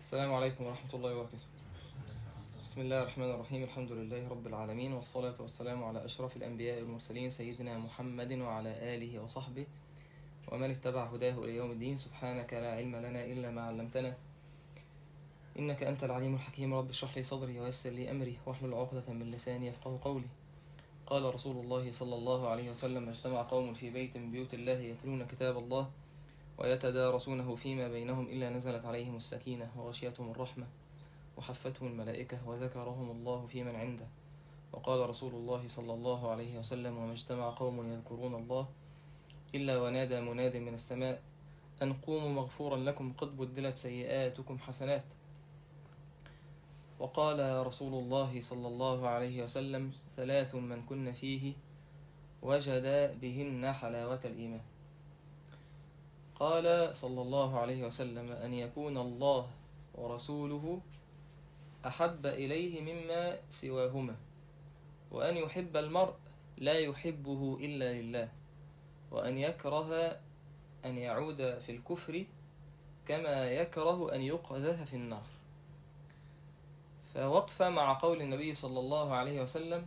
السلام عليكم ورحمة الله وبركاته بسم الله الرحمن الرحيم الحمد لله رب العالمين والصلاة والسلام على أشرف الأنبياء والمرسلين سيدنا محمد وعلى آله وصحبه ومن اتبع هداه إلى يوم الدين سبحانك لا علم لنا إلا ما علمتنا إنك أنت العليم الحكيم رب اشرح لي صدري ويسر لي أمري واحلل عقدة من لساني يفقه قولي قال رسول الله صلى الله عليه وسلم اجتمع قوم في بيت من بيوت الله يتلون كتاب الله ويتدارسونه فيما بينهم إلا نزلت عليهم السكينة وغشيتهم الرحمة وحفتهم الملائكة وذكرهم الله في من عنده وقال رسول الله صلى الله عليه وسلم وما اجتمع قوم يذكرون الله إلا ونادى مناد من السماء أن قوموا مغفورا لكم قد بدلت سيئاتكم حسنات وقال رسول الله صلى الله عليه وسلم ثلاث من كن فيه وجد بهن حلاوة الإيمان قال صلى الله عليه وسلم أن يكون الله ورسوله أحب إليه مما سواهما وأن يحب المرء لا يحبه إلا لله وأن يكره أن يعود في الكفر كما يكره أن يقذف في النار فوقف مع قول النبي صلى الله عليه وسلم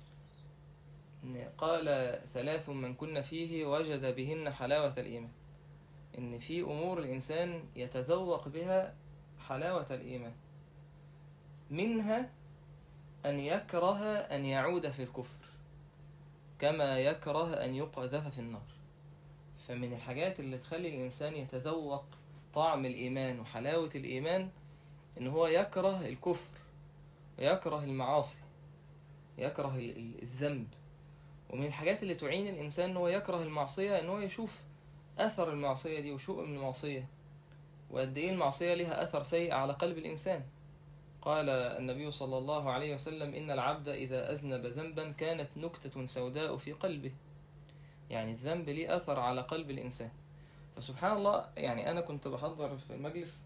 قال ثلاث من كن فيه وجد بهن حلاوة الإيمان إن في أمور الإنسان يتذوق بها حلاوة الإيمان منها أن يكره أن يعود في الكفر كما يكره أن يقذف في النار فمن الحاجات اللي تخلي الإنسان يتذوق طعم الإيمان وحلاوة الإيمان إن هو يكره الكفر ويكره المعاصي يكره الذنب ومن الحاجات اللي تعين الإنسان هو يكره المعصية إن هو يشوف أثر المعصية دي وشوق من المعصية وقد إيه المعصية لها أثر سيء على قلب الإنسان قال النبي صلى الله عليه وسلم إن العبد إذا أذنب ذنبا كانت نكتة سوداء في قلبه يعني الذنب ليه أثر على قلب الإنسان فسبحان الله يعني أنا كنت بحضر في المجلس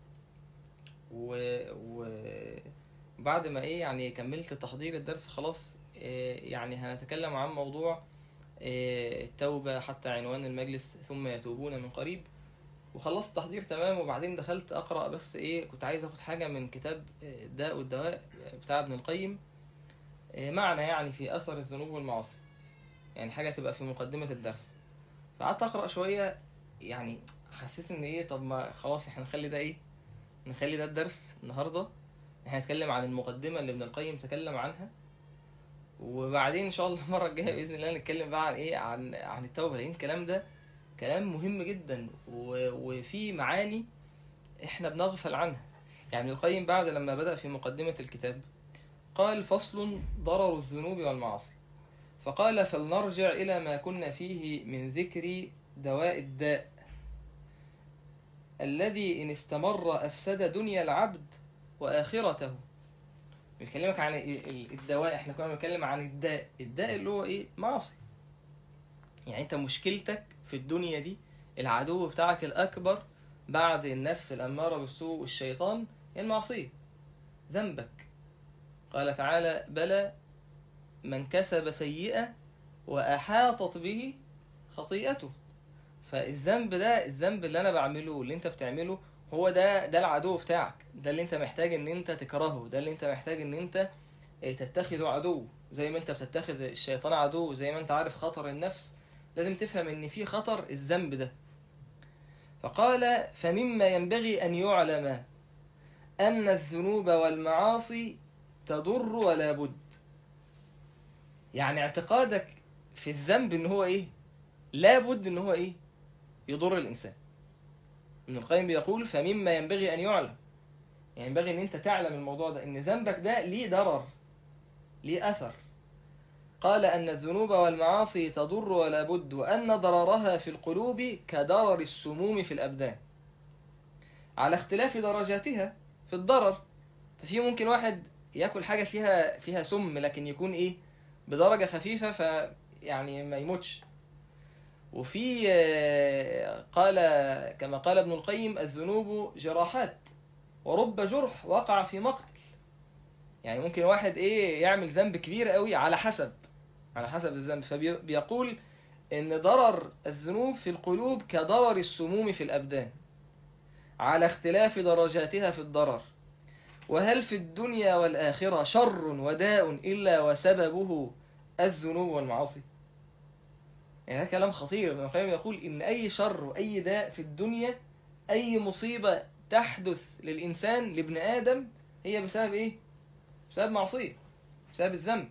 وبعد ما إيه يعني كملت تحضير الدرس خلاص إيه يعني هنتكلم عن موضوع التوبة حتى عنوان المجلس ثم يتوبون من قريب وخلصت تحضير تمام وبعدين دخلت أقرأ بس إيه كنت عايز أخد حاجة من كتاب الداء والدواء بتاع ابن القيم معنى يعني في أثر الذنوب والمعاصي يعني حاجة تبقى في مقدمة الدرس فقعدت أقرأ شوية يعني حسيت إن إيه طب ما خلاص إحنا نخلي ده إيه نخلي ده الدرس النهاردة إحنا نتكلم عن المقدمة اللي ابن القيم تكلم عنها وبعدين ان شاء الله المره الجايه باذن الله نتكلم بقى عن ايه عن عن التوبه لان الكلام ده كلام مهم جدا وفي معاني احنا بنغفل عنها يعني القيم بعد لما بدا في مقدمه الكتاب قال فصل ضرر الذنوب والمعاصي فقال فلنرجع الى ما كنا فيه من ذكر دواء الداء الذي ان استمر افسد دنيا العبد واخرته بيكلمك عن الدواء احنا كنا بنتكلم عن الداء الداء اللي هو ايه معاصي يعني انت مشكلتك في الدنيا دي العدو بتاعك الاكبر بعد النفس الاماره بالسوء والشيطان هي المعصيه ذنبك قال تعالى بلى من كسب سيئه واحاطت به خطيئته فالذنب ده الذنب اللي انا بعمله اللي انت بتعمله هو ده ده العدو بتاعك ده اللي انت محتاج ان انت تكرهه ده اللي انت محتاج ان انت تتخذه عدو زي ما انت بتتخذ الشيطان عدو زي ما انت عارف خطر النفس لازم تفهم ان في خطر الذنب ده فقال فمما ينبغي ان يعلم ان الذنوب والمعاصي تضر ولا بد يعني اعتقادك في الذنب ان هو ايه لا بد ان هو ايه يضر الانسان ابن القيم بيقول فمما ينبغي أن يعلم يعني ينبغي أن أنت تعلم الموضوع ده أن ذنبك ده ليه ضرر ليه أثر قال أن الذنوب والمعاصي تضر ولا بد وأن ضررها في القلوب كضرر السموم في الأبدان على اختلاف درجاتها في الضرر ففي ممكن واحد ياكل حاجة فيها فيها سم لكن يكون إيه بدرجة خفيفة فيعني ما يموتش وفي قال كما قال ابن القيم الذنوب جراحات ورب جرح وقع في مقتل يعني ممكن واحد ايه يعمل ذنب كبير قوي على حسب على حسب الذنب فبيقول ان ضرر الذنوب في القلوب كضرر السموم في الابدان على اختلاف درجاتها في الضرر وهل في الدنيا والآخرة شر وداء إلا وسببه الذنوب والمعاصي يعني هذا كلام خطير ابن القيم يقول إن أي شر وأي داء في الدنيا أي مصيبة تحدث للإنسان لابن آدم هي بسبب إيه؟ بسبب معصية بسبب الذنب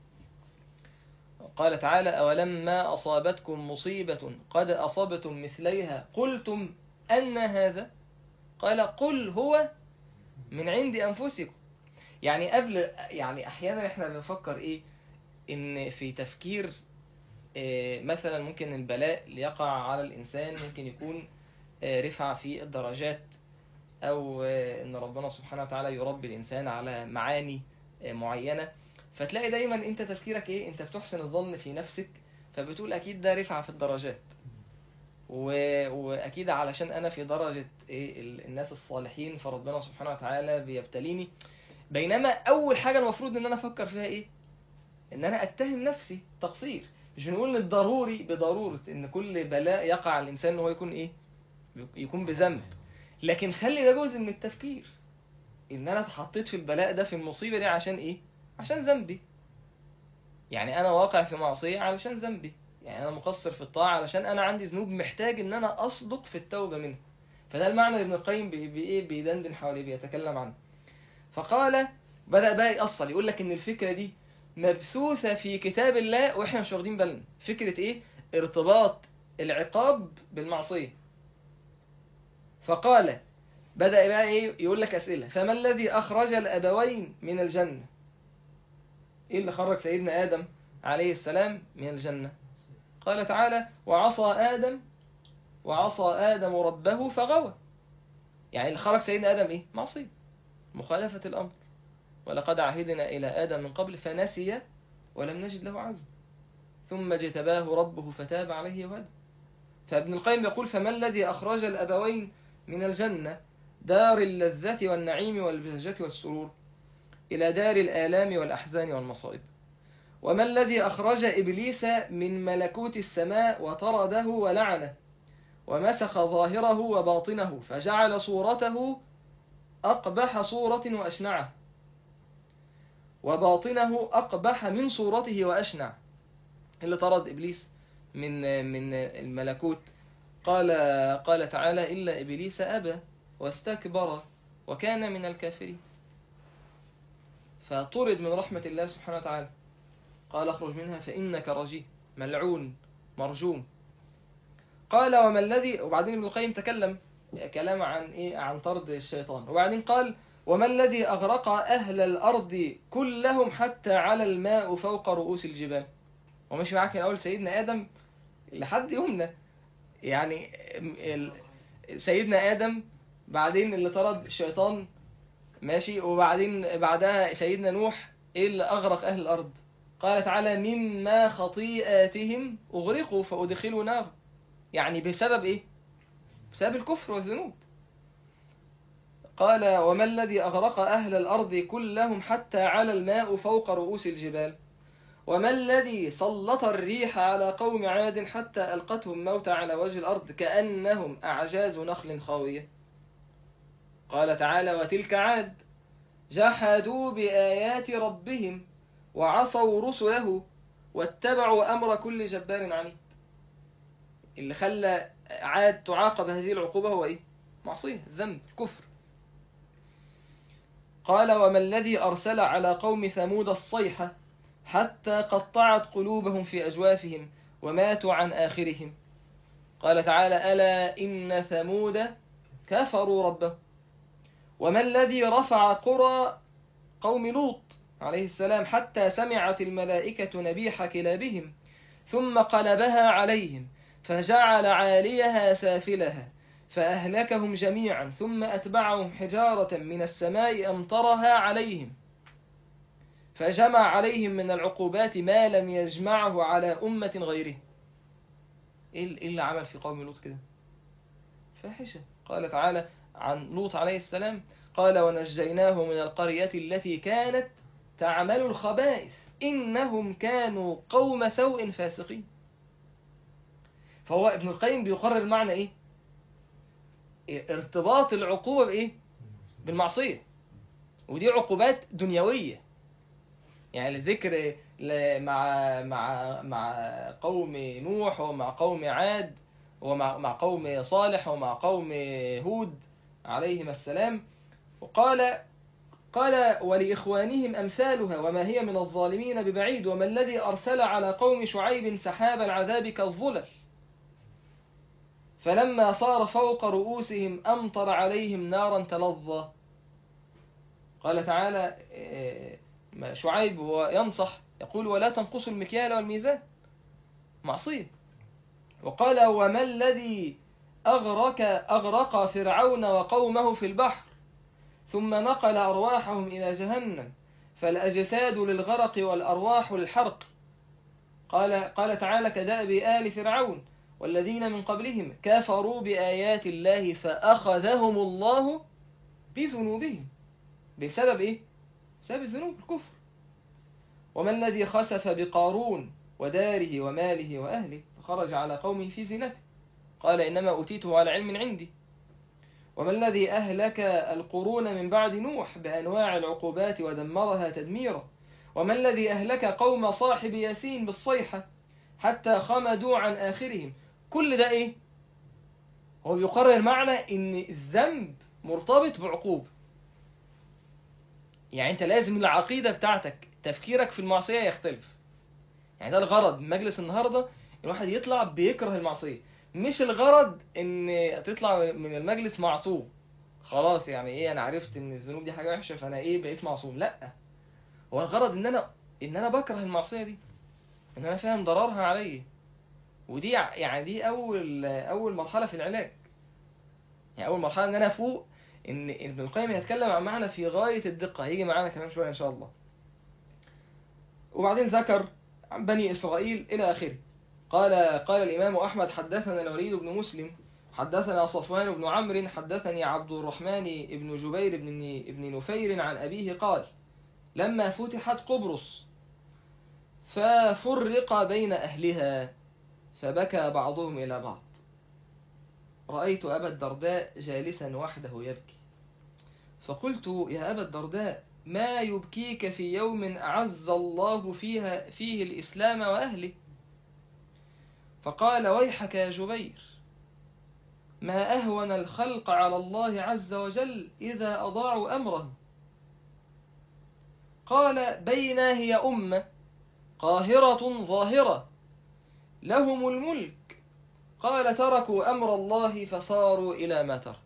قال تعالى أولما أصابتكم مصيبة قد أصبتم مثليها قلتم أن هذا قال قل هو من عند أنفسكم يعني قبل يعني أحيانا إحنا بنفكر إيه إن في تفكير إيه مثلا ممكن البلاء اللي يقع على الإنسان ممكن يكون إيه رفعة في الدرجات أو إيه إن ربنا سبحانه وتعالى يربي الإنسان على معاني معينة فتلاقي دايما انت تفكيرك ايه انت بتحسن الظن في نفسك فبتقول اكيد ده رفعة في الدرجات و... واكيد علشان انا في درجة ايه ال- الناس الصالحين فربنا سبحانه وتعالى بيبتليني بينما اول حاجة المفروض ان انا افكر فيها ايه ان انا اتهم نفسي تقصير مش بنقول ان الضروري بضرورة ان كل بلاء يقع على الانسان ان هو يكون ايه يكون بذنب لكن خلي ده جزء من التفكير ان انا اتحطيت في البلاء ده في المصيبة دي عشان ايه عشان ذنبي يعني انا واقع في معصية علشان ذنبي يعني انا مقصر في الطاعة علشان انا عندي ذنوب محتاج ان انا اصدق في التوبة منها فده المعنى اللي ابن القيم بي- بي- ايه بيدندن حواليه بيتكلم عنه فقال بدأ بقى يأصل يقول لك ان الفكرة دي مبثوثة في كتاب الله واحنا مش واخدين بالنا فكرة ايه ارتباط العقاب بالمعصية فقال بدأ بقى ايه يقول لك اسئلة فما الذي اخرج الابوين من الجنة ايه اللي خرج سيدنا ادم عليه السلام من الجنة قال تعالى وعصى ادم وعصى ادم ربه فغوى يعني اللي خرج سيدنا ادم ايه معصية مخالفة الامر ولقد عهدنا الى ادم من قبل فنسي ولم نجد له عزم ثم اجتباه ربه فتاب عليه وهدى فابن القيم يقول فما الذي اخرج الابوين من الجنة دار اللذة والنعيم والبهجة والسرور إلى دار الآلام والأحزان والمصائب وما الذي أخرج إبليس من ملكوت السماء وطرده ولعنه ومسخ ظاهره وباطنه فجعل صورته أقبح صورة وأشنعه وباطنه أقبح من صورته وأشنع اللي طرد إبليس من من الملكوت قال قال تعالى إلا إبليس أبى واستكبر وكان من الكافرين فطرد من رحمة الله سبحانه وتعالى قال اخرج منها فإنك رجيم ملعون مرجوم قال وما الذي وبعدين ابن القيم تكلم كلام عن ايه عن طرد الشيطان وبعدين قال وما الذي أغرق أهل الأرض كلهم حتى على الماء فوق رؤوس الجبال ومش معاك من أول سيدنا آدم لحد يومنا يعني ال- سيدنا آدم بعدين اللي طرد الشيطان ماشي وبعدين بعدها سيدنا نوح ايه اللي اغرق اهل الارض قال تعالى مما خطيئاتهم اغرقوا فادخلوا نار يعني بسبب ايه بسبب الكفر والذنوب قال وما الذي اغرق اهل الارض كلهم حتى على الماء فوق رؤوس الجبال وما الذي سلط الريح على قوم عاد حتى القتهم موتى على وجه الارض كانهم اعجاز نخل خاويه قال تعالى وتلك عاد جحدوا بآيات ربهم وعصوا رسله واتبعوا أمر كل جبار عنيد اللي خلى عاد تعاقب هذه العقوبة هو إيه؟ معصية الذنب الكفر قال وما الذي أرسل على قوم ثمود الصيحة حتى قطعت قلوبهم في أجوافهم وماتوا عن آخرهم قال تعالى ألا إن ثمود كفروا ربهم وما الذي رفع قرى قوم لوط عليه السلام حتى سمعت الملائكة نبيح كلابهم ثم قلبها عليهم فجعل عاليها سافلها فأهلكهم جميعا ثم أتبعهم حجارة من السماء أمطرها عليهم فجمع عليهم من العقوبات ما لم يجمعه على أمة غيره إيه اللي عمل في قوم لوط كده فاحشة قال تعالى عن لوط عليه السلام قال ونجيناه من القرية التي كانت تعمل الخبائث إنهم كانوا قوم سوء فاسقين فهو ابن القيم بيقرر معنى إيه ارتباط العقوبة بإيه بالمعصية ودي عقوبات دنيوية يعني الذكر ل- مع مع مع قوم نوح ومع قوم عاد ومع مع قوم صالح ومع قوم هود عليهم السلام وقال قال ولإخوانهم أمثالها وما هي من الظالمين ببعيد وما الذي أرسل على قوم شعيب سحاب العذاب كالظلل فلما صار فوق رؤوسهم أمطر عليهم نارا تلظى قال تعالى آه، ما شعيب هو ينصح يقول ولا تنقصوا المكيال والميزان معصية وقال وما الذي أغرق, أغرق فرعون وقومه في البحر ثم نقل أرواحهم إلى جهنم فالأجساد للغرق والأرواح للحرق قال, قال تعالى كدأب آل فرعون والذين من قبلهم كفروا بآيات الله فأخذهم الله بذنوبهم بسبب إيه؟ بسبب الذنوب الكفر وما الذي خسف بقارون وداره وماله وأهله فخرج على قومه في زينته قال إنما أوتيته على علم عندي وما الذي أهلك القرون من بعد نوح بأنواع العقوبات ودمرها تدميرا وما الذي أهلك قوم صاحب ياسين بالصيحة حتى خمدوا عن آخرهم كل ده إيه هو بيقرر معنى إن الذنب مرتبط بعقوبة يعني أنت لازم العقيدة بتاعتك تفكيرك في المعصية يختلف يعني ده الغرض من مجلس النهاردة الواحد يطلع بيكره المعصية مش الغرض ان تطلع من المجلس معصوم خلاص يعني ايه انا عرفت ان الذنوب دي حاجة وحشة فانا ايه بقيت معصوم لا هو الغرض ان انا ان انا بكره المعصية دي ان انا فاهم ضررها عليا ودي يعني دي اول اول مرحلة في العلاج يعني اول مرحلة ان انا افوق ان ابن القيم هيتكلم عن معنى في غاية الدقة هيجي معانا كمان شوية ان شاء الله وبعدين ذكر عن بني اسرائيل الى اخره قال قال الإمام أحمد حدثنا الوليد بن مسلم حدثنا صفوان بن عمرو حدثني عبد الرحمن بن جبير بن بن نفير عن أبيه قال لما فتحت قبرص ففرق بين أهلها فبكى بعضهم إلى بعض رأيت أبا الدرداء جالسا وحده يبكي فقلت يا أبا الدرداء ما يبكيك في يوم أعز الله فيها فيه الإسلام وأهله فقال ويحك يا جبير ما أهون الخلق على الله عز وجل إذا أضاعوا أمره قال بينا هي أمة قاهرة ظاهرة لهم الملك قال تركوا أمر الله فصاروا إلى ما ترك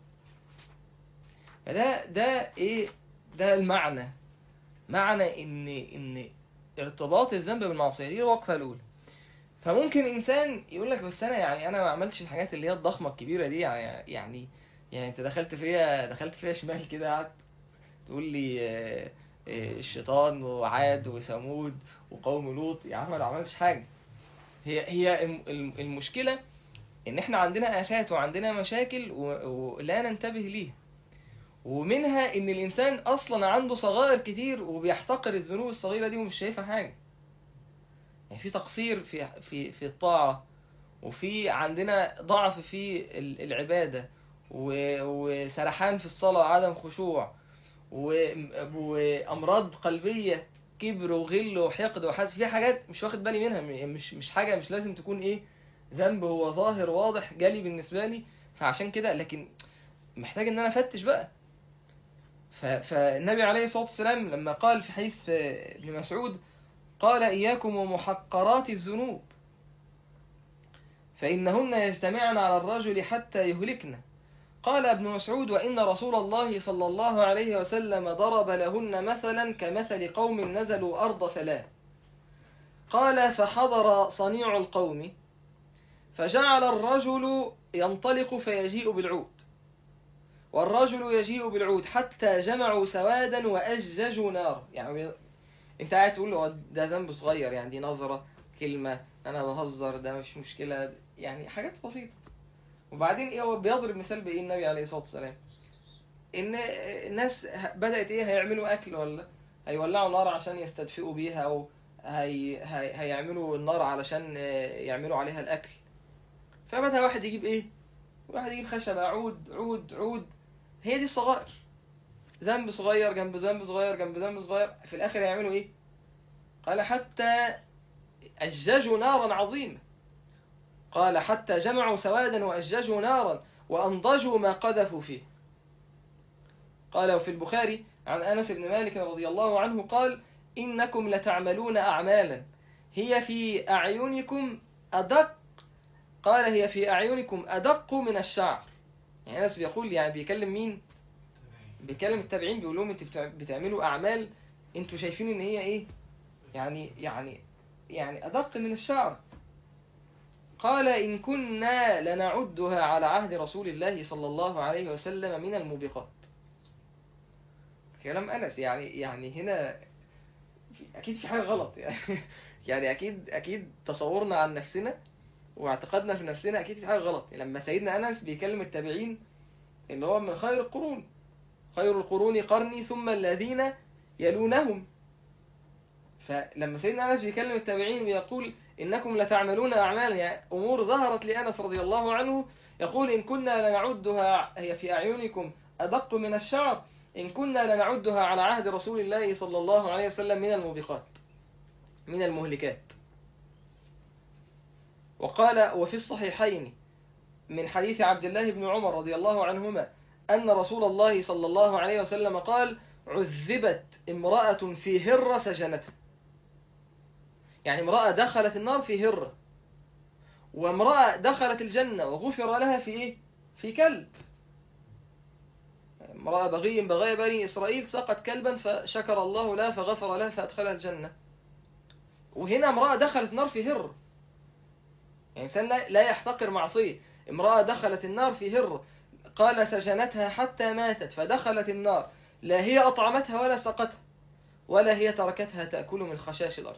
ده ده إيه ده المعنى معنى إن إن ارتباط الذنب بالمعصية دي الوقفة الأولى فممكن انسان يقول لك بس انا يعني انا ما عملتش الحاجات اللي هي الضخمه الكبيره دي يعني يعني يعني انت دخلت فيها دخلت فيها شمال كده قعدت تقول لي آه، آه، الشيطان وعاد وثمود وقوم لوط يا عم انا ما عملتش حاجه هي هي الم- الم- المشكله ان احنا عندنا افات وعندنا مشاكل و- ولا ننتبه ليها ومنها ان الانسان اصلا عنده صغائر كتير وبيحتقر الذنوب الصغيره دي ومش شايفها حاجه يعني في تقصير في في في الطاعة وفي عندنا ضعف في ال- العبادة و- وسرحان في الصلاة وعدم خشوع و- وأمراض قلبية كبر وغل وحقد وحسد في حاجات مش واخد بالي منها م- مش مش حاجة مش لازم تكون ايه ذنب هو ظاهر واضح جالي بالنسبة لي فعشان كده لكن محتاج ان انا افتش بقى ف- فالنبي عليه الصلاة والسلام لما قال في حديث آه، ابن مسعود قال إياكم ومحقرات الذنوب فإنهن يجتمعن على الرجل حتى يهلكن قال ابن مسعود وإن رسول الله صلى الله عليه وسلم ضرب لهن مثلا كمثل قوم نزلوا أرض ثلاث قال فحضر صنيع القوم فجعل الرجل ينطلق فيجيء بالعود والرجل يجيء بالعود حتى جمعوا سوادا وأجججوا نار يعني انت قاعد تقول له ده ذنب صغير يعني دي نظرة كلمة انا بهزر ده مش مشكلة يعني حاجات بسيطة وبعدين ايه هو بيضرب مثال بايه النبي عليه الصلاة والسلام ان الناس ه- بدأت ايه هيعملوا اكل ولا هيولعوا نار عشان يستدفئوا بيها او هي... هي... هيعملوا النار علشان آه، يعملوا عليها الاكل فبدأ واحد يجيب ايه واحد يجيب خشبة عود عود عود هي دي الصغائر ذنب صغير جنب ذنب صغير جنب ذنب صغير في الآخر يعملوا إيه؟ قال حتى أججوا نارا عظيمة قال حتى جمعوا سوادا وأججوا نارا وأنضجوا ما قذفوا فيه قال وفي البخاري عن أنس بن مالك رضي الله عنه قال إنكم لتعملون أعمالا هي في أعينكم أدق قال هي في أعينكم أدق من الشعر يعني أنس بيقول يعني بيكلم مين بيكلم التابعين بيقول لهم انتوا بتع- بتعملوا أعمال انتوا شايفين ان هي ايه يعني يعني يعني أدق من الشعر قال إن كنا لنعدها على عهد رسول الله صلى الله عليه وسلم من الموبقات كلام أنس يعني يعني هنا في- أكيد في حاجة غلط يعني يعني أكيد أكيد تصورنا عن نفسنا واعتقادنا في نفسنا أكيد في حاجة غلط لما سيدنا أنس بيكلم التابعين اللي هو من خير القرون خير القرون قرني ثم الذين يلونهم فلما سيدنا أنس بيكلم التابعين ويقول إنكم لتعملون أعمالا يعني أمور ظهرت لأنس رضي الله عنه يقول إن كنا لنعدها هي في أعينكم أدق من الشعر إن كنا لنعدها على عهد رسول الله صلى الله عليه وسلم من الموبقات من المهلكات وقال وفي الصحيحين من حديث عبد الله بن عمر رضي الله عنهما أن رسول الله صلى الله عليه وسلم قال عذبت امرأة في هرة سجنتها يعني امرأة دخلت النار في هرة وامرأة دخلت الجنة وغفر لها في إيه؟ في كلب امرأة بغي بغايا بني إسرائيل سقت كلبا فشكر الله لها فغفر لها فأدخلها الجنة وهنا امرأة دخلت نار في هر يعني إنسان لا لا يحتقر معصية امرأة دخلت النار في هر قال سجنتها حتى ماتت فدخلت النار لا هي أطعمتها ولا سقتها ولا هي تركتها تأكل من خشاش الأرض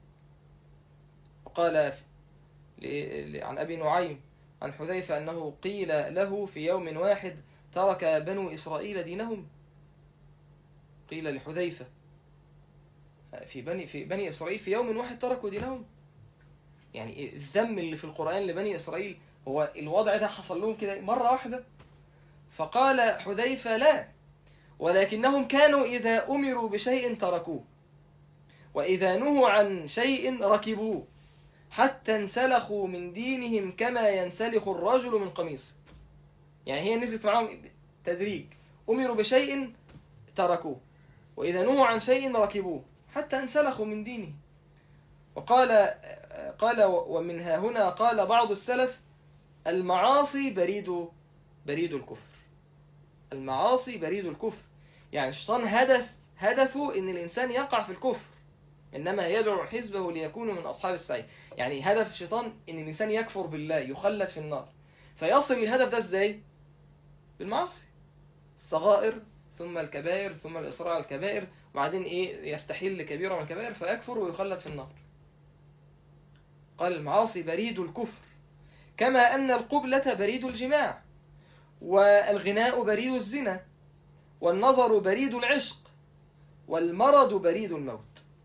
وقال ل- ل- عن أبي نعيم عن حذيفة أنه قيل له في يوم واحد ترك بنو إسرائيل دينهم قيل لحذيفة في بني في بني إسرائيل في يوم واحد تركوا دينهم يعني الذم اللي في القرآن لبني إسرائيل هو الوضع ده حصل لهم كده مرة واحدة فقال حذيفة لا ولكنهم كانوا إذا أمروا بشيء تركوه وإذا نهوا عن شيء ركبوه حتى انسلخوا من دينهم كما ينسلخ الرجل من قميصه يعني هي نزلت معاهم تدريج أمروا بشيء تركوه وإذا نهوا عن شيء ركبوه حتى انسلخوا من دينه وقال قال ومنها هنا قال بعض السلف المعاصي بريد بريد الكفر المعاصي بريد الكفر يعني الشيطان هدف هدفه ان الانسان يقع في الكفر انما يدعو حزبه ليكونوا من اصحاب السعير يعني هدف الشيطان ان الانسان يكفر بالله يخلد في النار فيصل الهدف ده ازاي بالمعاصي الصغائر ثم الكبائر ثم الاصرار على الكبائر وبعدين ايه يستحيل لكبيره من الكبائر فيكفر ويخلد في النار قال المعاصي بريد الكفر كما ان القبلة بريد الجماع والغناء بريد الزنا والنظر بريد العشق والمرض بريد الموت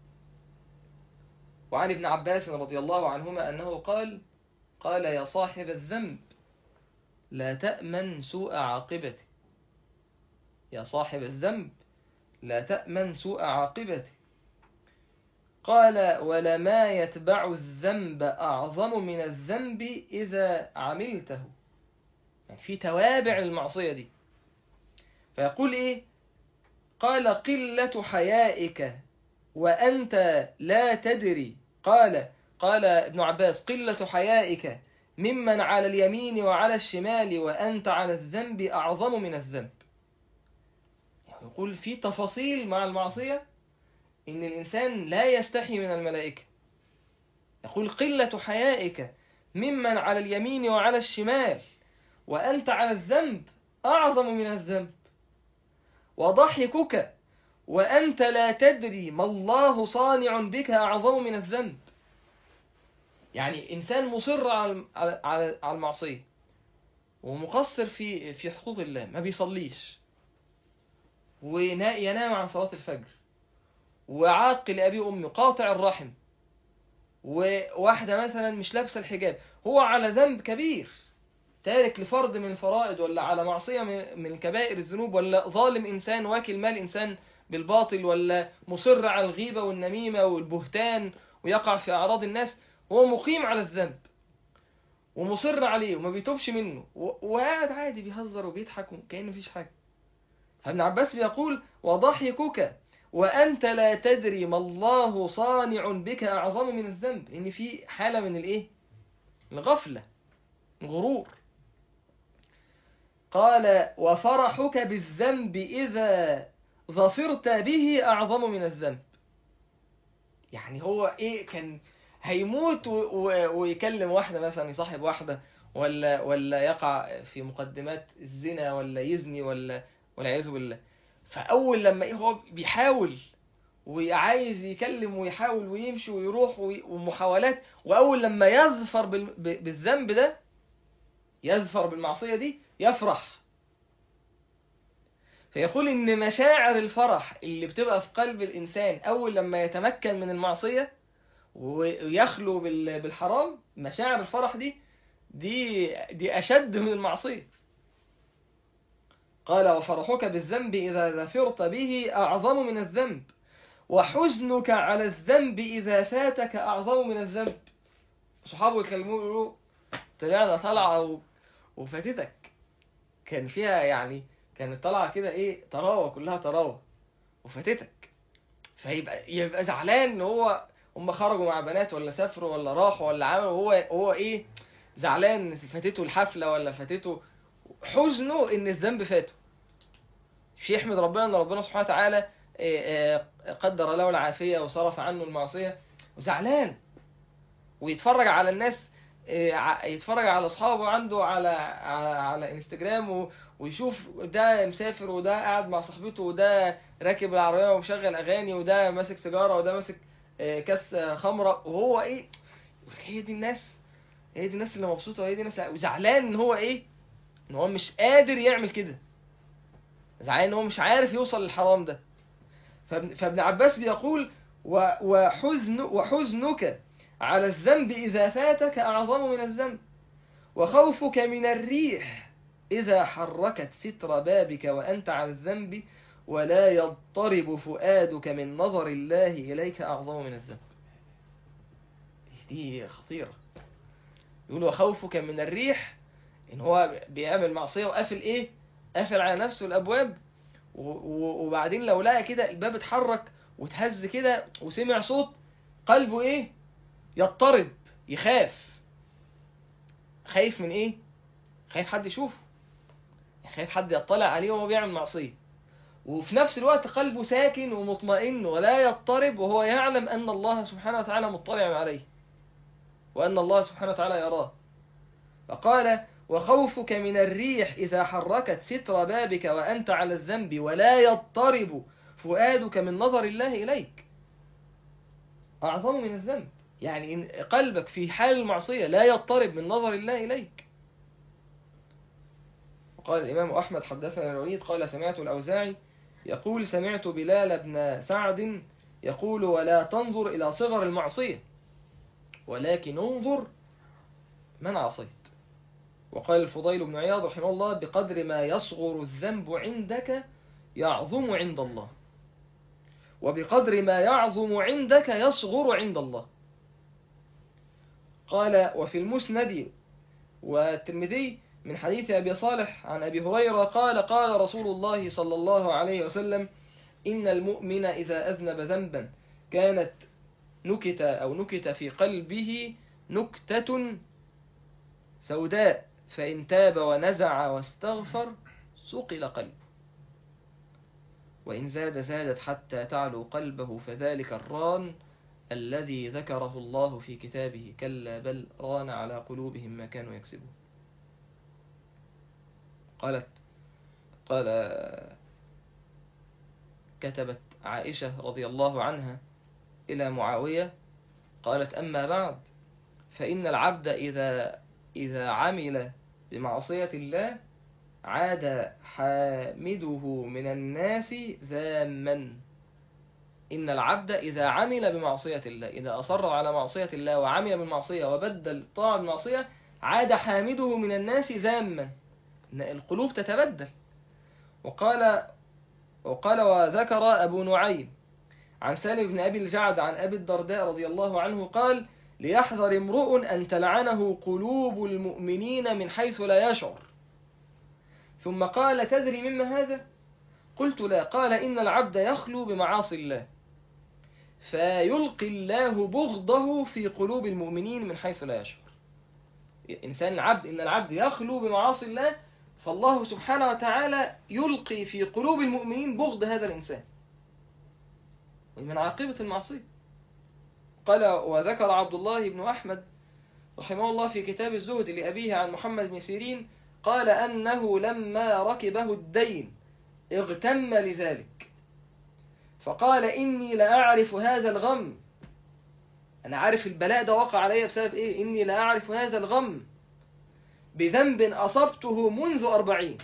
وعن ابن عباس رضي الله عنهما أنه قال قال يا صاحب الذنب لا تأمن سوء عاقبته يا صاحب الذنب لا تأمن سوء عاقبته قال ولما يتبع الذنب أعظم من الذنب إذا عملته يعني في توابع المعصية دي فيقول إيه قال قلة حيائك وأنت لا تدري قال قال ابن عباس قلة حيائك ممن على اليمين وعلى الشمال وأنت على الذنب أعظم من الذنب يقول في تفاصيل مع المعصية إن الإنسان لا يستحي من الملائكة يقول قلة حيائك ممن على اليمين وعلى الشمال وأنت على الذنب أعظم من الذنب وضحكك وأنت لا تدري ما الله صانع بك أعظم من الذنب يعني إنسان مصر على على على المعصية ومقصر في في حقوق الله ما بيصليش وينام عن صلاة الفجر وعاق لأبي وأمي قاطع الرحم وواحدة مثلا مش لابسة الحجاب هو على ذنب كبير تارك لفرض من الفرائض ولا على معصية من من كبائر الذنوب ولا ظالم إنسان واكل مال إنسان بالباطل ولا مصر على الغيبة والنميمة والبهتان ويقع في أعراض الناس هو مقيم على الذنب ومصر عليه وما بيتوبش منه و- وقاعد عادي بيهزر وبيضحك كأنه مفيش حاجة فابن عباس بيقول وضحكك وأنت لا تدري ما الله صانع بك أعظم من الذنب إن في حالة من الإيه؟ الغفلة غرور قال وفرحك بالذنب إذا ظفرت به أعظم من الذنب يعني هو إيه كان هيموت و- و- ويكلم واحدة مثلا يصاحب واحدة ولا ولا يقع في مقدمات الزنا ولا يزني ولا والعياذ بالله فأول لما إيه هو بيحاول وعايز يكلم ويحاول ويمشي ويروح وي- ومحاولات وأول لما يظفر بال- ب- بالذنب ده يظفر بالمعصية دي يفرح فيقول إن مشاعر الفرح اللي بتبقى في قلب الإنسان أول لما يتمكن من المعصية ويخلو بال- بالحرام مشاعر الفرح دي دي دي أشد من المعصية قال وفرحك بالذنب إذا ظفرت به أعظم من الذنب وحزنك على الذنب إذا فاتك أعظم من الذنب صحابه يكلموه يقولوا طلعنا طلعة و- وفاتتك كان فيها يعني كانت طالعة كده إيه طراوة كلها طراوة وفاتتك فيبقى يبقى زعلان إن هو هم خرجوا مع بنات ولا سافروا ولا راحوا ولا عملوا وهو هو إيه زعلان فاتته الحفلة ولا فاتته حزنه إن الذنب فاته مش يحمد ربنا إن ربنا سبحانه وتعالى إيه، إيه، قدر له العافية وصرف عنه المعصية وزعلان ويتفرج على الناس إيه، ع- يتفرج على أصحابه عنده على على, على انستجرام و- ويشوف ده مسافر وده قاعد مع صاحبته وده راكب العربية ومشغل أغاني وده ماسك سيجارة وده ماسك إيه، كاس خمرة وهو إيه هي دي الناس هي دي الناس اللي مبسوطة وهي دي الناس وزعلان إن هو إيه إن هو مش قادر يعمل كده زعلان إن هو مش عارف يوصل للحرام ده فابن, فابن عباس بيقول و- وحزن وحزنك على الذنب إذا فاتك أعظم من الذنب وخوفك من الريح إذا حركت ستر بابك وأنت على الذنب ولا يضطرب فؤادك من نظر الله إليك أعظم من الذنب دي خطيرة يقول وخوفك من الريح إن هو بيعمل معصية وقافل إيه قافل على نفسه الأبواب و- و- وبعدين لو لقى كده الباب اتحرك وتهز كده وسمع صوت قلبه ايه يضطرب يخاف خايف من ايه خايف حد يشوفه خايف حد يطلع عليه وهو بيعمل معصية وفي نفس الوقت قلبه ساكن ومطمئن ولا يضطرب وهو يعلم أن الله سبحانه وتعالى مطلع عليه وأن الله سبحانه وتعالى يراه فقال وخوفك من الريح إذا حركت ستر بابك وأنت على الذنب ولا يضطرب فؤادك من نظر الله إليك أعظم من الذنب يعني إن قلبك في حال المعصية لا يضطرب من نظر الله إليك وقال الإمام أحمد حدثنا الوليد قال سمعت الأوزاعي يقول سمعت بلال بن سعد يقول ولا تنظر إلى صغر المعصية ولكن انظر من عصيت وقال الفضيل بن عياض رحمه الله بقدر ما يصغر الذنب عندك يعظم عند الله وبقدر ما يعظم عندك يصغر عند الله قال وفي المسند والترمذي من حديث أبي صالح عن أبي هريرة قال قال رسول الله صلى الله عليه وسلم إن المؤمن إذا أذنب ذنبا كانت نكت أو نكت في قلبه نكتة سوداء فإن تاب ونزع واستغفر سقل قلبه وإن زاد زادت حتى تعلو قلبه فذلك الران الذي ذكره الله في كتابه كلا بل ران على قلوبهم ما كانوا يكسبون قالت قال كتبت عائشة رضي الله عنها إلى معاوية قالت أما بعد فإن العبد إذا إذا عمل بمعصية الله عاد حامده من الناس ذاما إن العبد إذا عمل بمعصية الله إذا أصر على معصية الله وعمل بالمعصية وبدل طاعة المعصية عاد حامده من الناس ذاما إن القلوب تتبدل وقال وقال وذكر أبو نعيم عن سالم بن أبي الجعد عن أبي الدرداء رضي الله عنه قال ليحذر امرؤ أن تلعنه قلوب المؤمنين من حيث لا يشعر ثم قال تدري مما هذا قلت لا قال إن العبد يخلو بمعاصي الله فيلقي الله بغضه في قلوب المؤمنين من حيث لا يشعر إنسان العبد إن العبد يخلو بمعاصي الله فالله سبحانه وتعالى يلقي في قلوب المؤمنين بغض هذا الإنسان من عاقبة المعصية قال وذكر عبد الله بن أحمد رحمه الله في كتاب الزهد لأبيه عن محمد بن سيرين قال أنه لما ركبه الدين اغتم لذلك فقال إني لأعرف هذا الغم أنا عارف البلاء ده وقع علي بسبب إيه إني لأعرف هذا الغم بذنب أصبته منذ أربعين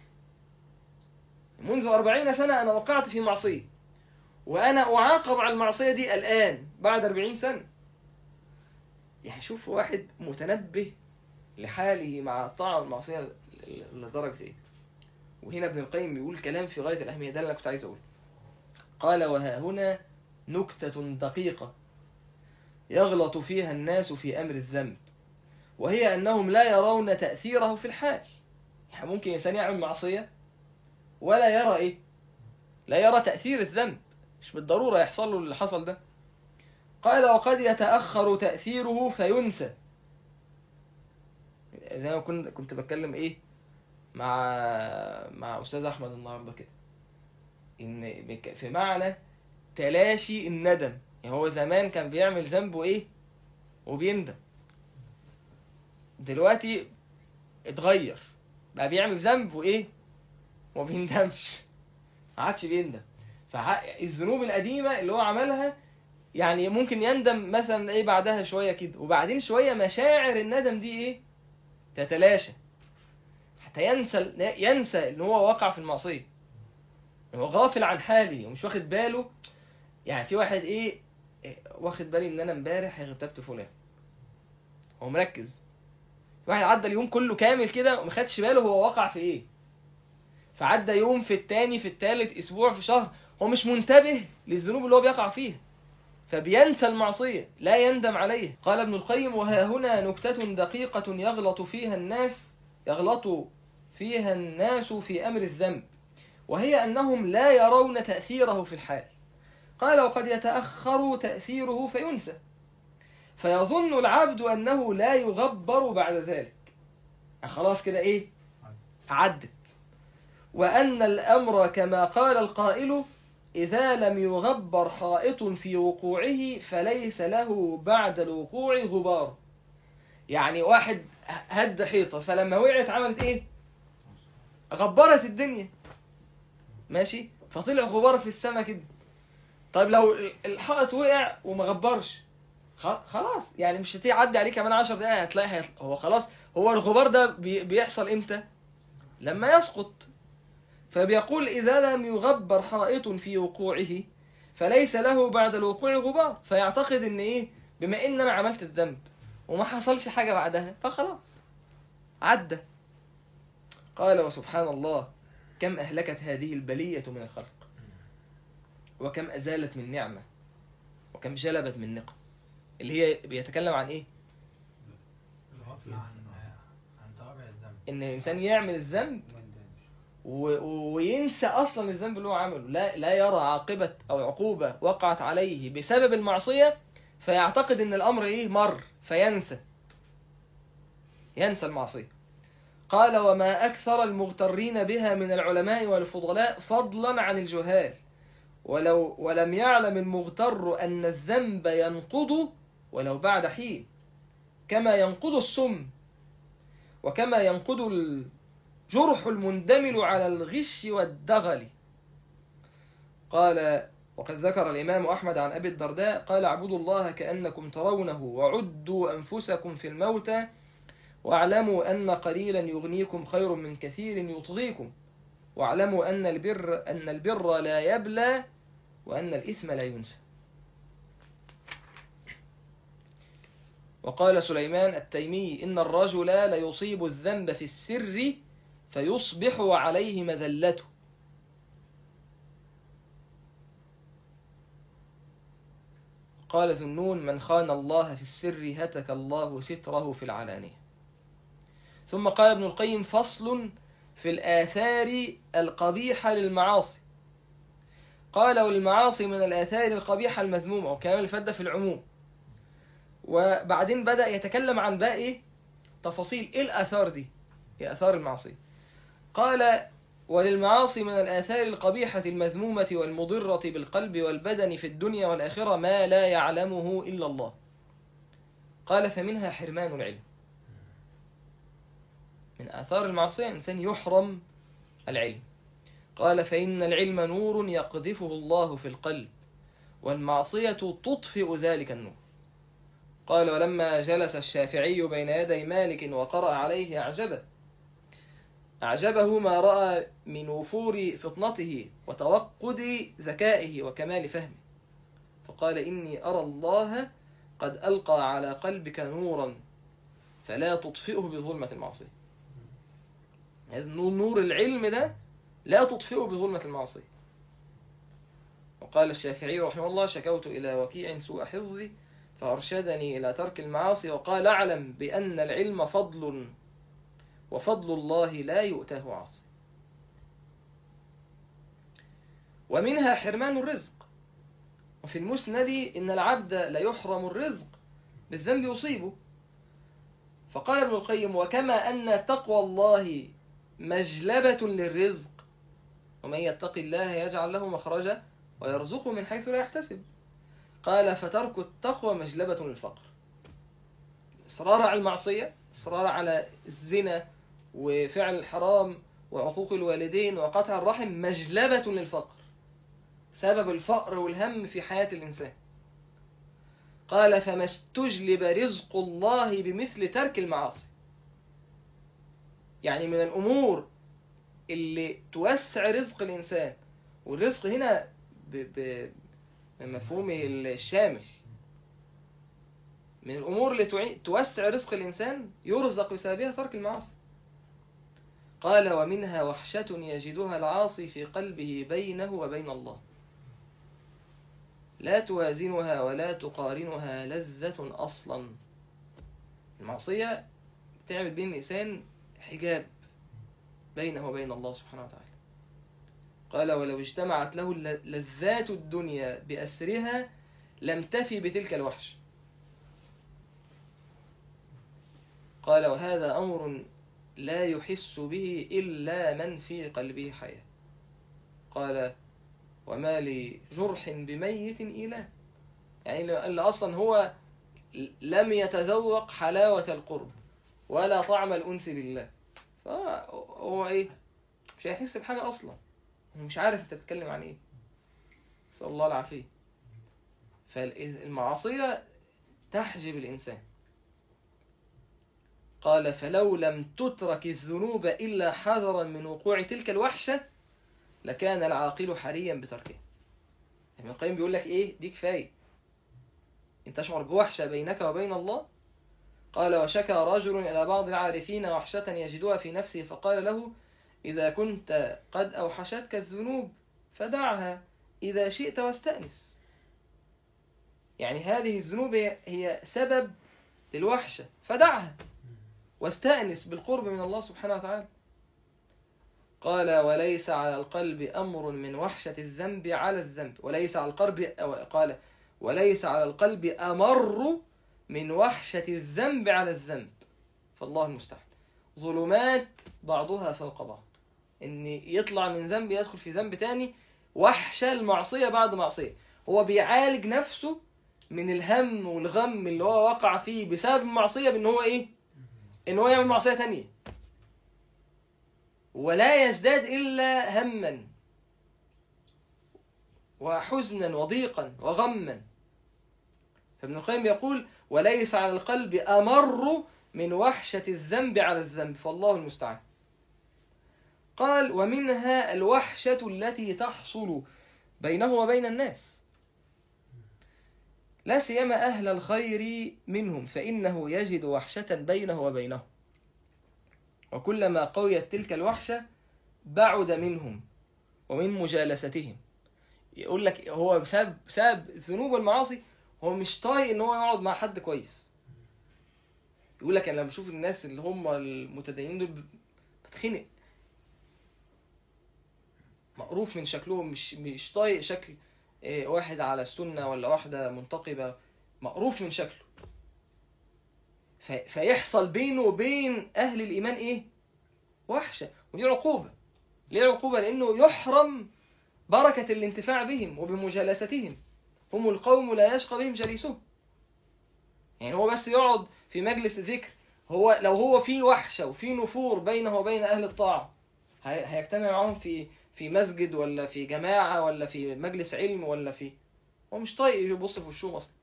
منذ أربعين سنة أنا وقعت في معصية وأنا أعاقب على المعصية دي الآن بعد أربعين سنة يعني شوف واحد متنبه لحاله مع الطاعة والمعصية لدرجة إيه وهنا ابن القيم بيقول كلام في غاية الأهمية ده اللي أنا كنت عايز أقوله قال وها هنا نكتة دقيقة يغلط فيها الناس في أمر الذنب وهي أنهم لا يرون تأثيره في الحال يعني ممكن إنسان يعمل معصية ولا يرى إيه لا يرى تأثير الذنب مش بالضرورة يحصل له اللي حصل ده قال وقد يتأخر تأثيره فينسى زي ما كنت كنت بتكلم ايه مع مع استاذ احمد النهارده كده ان بك- في معنى تلاشي الندم يعني هو زمان كان بيعمل ذنبه ايه وبيندم دلوقتي اتغير بقى بيعمل ذنب وايه وما بيندمش ما عادش بيندم فالذنوب القديمه اللي هو عملها يعني ممكن يندم مثلا ايه بعدها شويه كده وبعدين شويه مشاعر الندم دي ايه تتلاشى حتى ينسى ينسى ان هو وقع في المعصيه هو غافل عن حاله ومش واخد باله يعني في واحد ايه إيه، واخد بالي ان انا امبارح اغتبت فلان هو مركز في واحد عدى اليوم كله كامل كده وما خدش باله هو وقع في ايه فعدى يوم في التاني في التالت اسبوع في شهر هو مش منتبه للذنوب اللي هو بيقع فيها فبينسى المعصية لا يندم عليها قال ابن القيم وها هنا نكتة دقيقة يغلط فيها الناس يغلط فيها الناس في أمر الذنب وهي أنهم لا يرون تأثيره في الحال قال وقد يتأخر تأثيره فينسى فيظن العبد أنه لا يغبر بعد ذلك خلاص كده إيه عدت وأن الأمر كما قال القائل إذا لم يغبر حائط في وقوعه فليس له بعد الوقوع غبار يعني واحد هد حيطة فلما وقعت عملت ايه غبرت الدنيا ماشي فطلع غبار في السماء كده طيب لو الحائط وقع وما غبرش خ- خلاص يعني مش هتعدي عليه كمان عشر دقايق هتلاقي هيط- هو خلاص هو الغبار ده بي- بيحصل امتى لما يسقط فبيقول إذا لم يغبر حائط في وقوعه فليس له بعد الوقوع غبار فيعتقد ان ايه بما ان انا عملت الذنب وما حصلش حاجة بعدها فخلاص عدى قال وسبحان الله كم أهلكت هذه البلية من الخلق وكم أزالت من نعمة وكم جلبت من نقم اللي هي بيتكلم عن ايه الغفلة عن عن طوابع الذنب ان الانسان يعمل الذنب ما ندمش. و- وينسى اصلا الذنب اللي هو عمله لا لا يرى عاقبه او عقوبه وقعت عليه بسبب المعصيه فيعتقد ان الامر ايه مر فينسى ينسى المعصيه قال وما اكثر المغترين بها من العلماء والفضلاء فضلا عن الجهال ولو ولم يعلم المغتر ان الذنب ينقض ولو بعد حين كما ينقض السم وكما ينقض ال جرح المندمل على الغش والدغل قال وقد ذكر الإمام أحمد عن أبي الدرداء قال اعبدوا الله كأنكم ترونه وعدوا أنفسكم في الموتى واعلموا أن قليلا يغنيكم خير من كثير يطغيكم واعلموا أن البر أن البر لا يبلى وأن الإثم لا ينسى وقال سليمان التيمي إن الرجل ليصيب الذنب في السر فيصبح عليه مذلته قال ذنون من خان الله في السر هتك الله ستره في العلانية ثم قال ابن القيم فصل في الآثار القبيحة للمعاصي قال والمعاصي من الآثار القبيحة المذمومة والكلام اللي فات ده في العموم وبعدين بدأ يتكلم عن بقى إيه تفاصيل إيه الآثار دي هي آثار المعصية قال وللمعاصي من الآثار القبيحة المذمومة والمضرة بالقلب والبدن في الدنيا والآخرة ما لا يعلمه إلا الله قال فمنها حرمان العلم من آثار المعصية الإنسان يحرم العلم قال فإن العلم نور يقذفه الله في القلب والمعصية تطفئ ذلك النور قال ولما جلس الشافعي بين يدي مالك وقرأ عليه أعجبه أعجبه ما رأى من وفور فطنته وتوقد ذكائه وكمال فهمه فقال إني أرى الله قد ألقى على قلبك نورا فلا تطفئه بظلمة المعصية هذا نور العلم ده لا تطفئه بظلمة المعصية وقال الشافعي رحمه الله شكوت إلى وكيع سوء حفظي فأرشدني إلى ترك المعاصي وقال أعلم بأن العلم فضل وفضل الله لا يؤتاه عاصي ومنها حرمان الرزق وفي المسند إن العبد لا يحرم الرزق بالذنب يصيبه فقال ابن القيم وكما أن تقوى الله مجلبة للرزق ومن يتق الله يجعل له مخرجا ويرزقه من حيث لا يحتسب قال فترك التقوى مجلبة للفقر إصرار على المعصية إصرار على الزنا وفعل الحرام وعقوق الوالدين وقطع الرحم مجلبة للفقر سبب الفقر والهم في حياة الإنسان قال فما استجلب رزق الله بمثل ترك المعاصي يعني من الأمور اللي توسع رزق الإنسان والرزق هنا ب... ب... بمفهومه الشامل من الأمور اللي تعي... توسع رزق الإنسان يرزق بسببها ترك المعاصي قال ومنها وحشة يجدها العاصي في قلبه بينه وبين الله لا توازنها ولا تقارنها لذة أصلا المعصية تعمل بين الإنسان حجاب بينه وبين الله سبحانه وتعالى قال ولو اجتمعت له لذات الدنيا بأسرها لم تفي بتلك الوحش قال وهذا أمر لا يحس به إلا من في قلبه حياة قال وما لجرح بميت إله يعني اللي أصلا هو لم يتذوق حلاوة القرب ولا طعم الأنس بالله فهو إيه مش هيحس بحاجة أصلا مش عارف أنت تتكلم عن إيه نسأل الله العافية فالمعصية تحجب الإنسان قال فلو لم تترك الذنوب إلا حذرا من وقوع تلك الوحشة لكان العاقل حريا بتركها ابن القيم بيقول لك ايه دي كفايه ان تشعر بوحشه بينك وبين الله قال وشكى رجل الى بعض العارفين وحشه يجدها في نفسه فقال له اذا كنت قد اوحشتك الذنوب فدعها اذا شئت واستانس يعني هذه الذنوب هي سبب للوحشه فدعها واستانس بالقرب من الله سبحانه وتعالى قال وليس على القلب أمر من وحشة الذنب على الذنب وليس على القلب قال وليس على القلب أمر من وحشة الذنب على الذنب فالله المستعان ظلمات بعضها فوق بعض ان يطلع من ذنب يدخل في ذنب تاني وحشة المعصية بعد معصية هو بيعالج نفسه من الهم والغم اللي هو وقع فيه بسبب المعصية بان هو ايه ان هو يعمل معصية تانية ولا يزداد إلا هما وحزنا وضيقا وغما فابن القيم يقول وليس على القلب أمر من وحشة الذنب على الذنب فالله المستعان قال ومنها الوحشة التي تحصل بينه وبين الناس لا سيما أهل الخير منهم فإنه يجد وحشة بينه وبينهم وكلما قويت تلك الوحشة بعد منهم ومن مجالستهم يقول لك هو بسبب بسبب الذنوب والمعاصي هو مش طايق ان هو يقعد مع حد كويس يقول لك انا لما بشوف الناس اللي هم المتدينين دول بتخنق مقروف من شكلهم مش مش طايق شكل إيه، واحد على السنة ولا واحدة منتقبة مقروف من شكله في- فيحصل بينه وبين أهل الإيمان إيه؟ وحشة ودي عقوبة ليه عقوبة؟ لأنه يحرم بركة الانتفاع بهم وبمجالستهم هم القوم لا يشقى بهم جليسهم يعني هو بس يقعد في مجلس ذكر هو لو هو في وحشة وفي نفور بينه وبين أهل الطاعة هي- هيجتمع معاهم في في مسجد ولا في جماعة ولا في مجلس علم ولا في هو مش طايق يبص في وشهم أصلا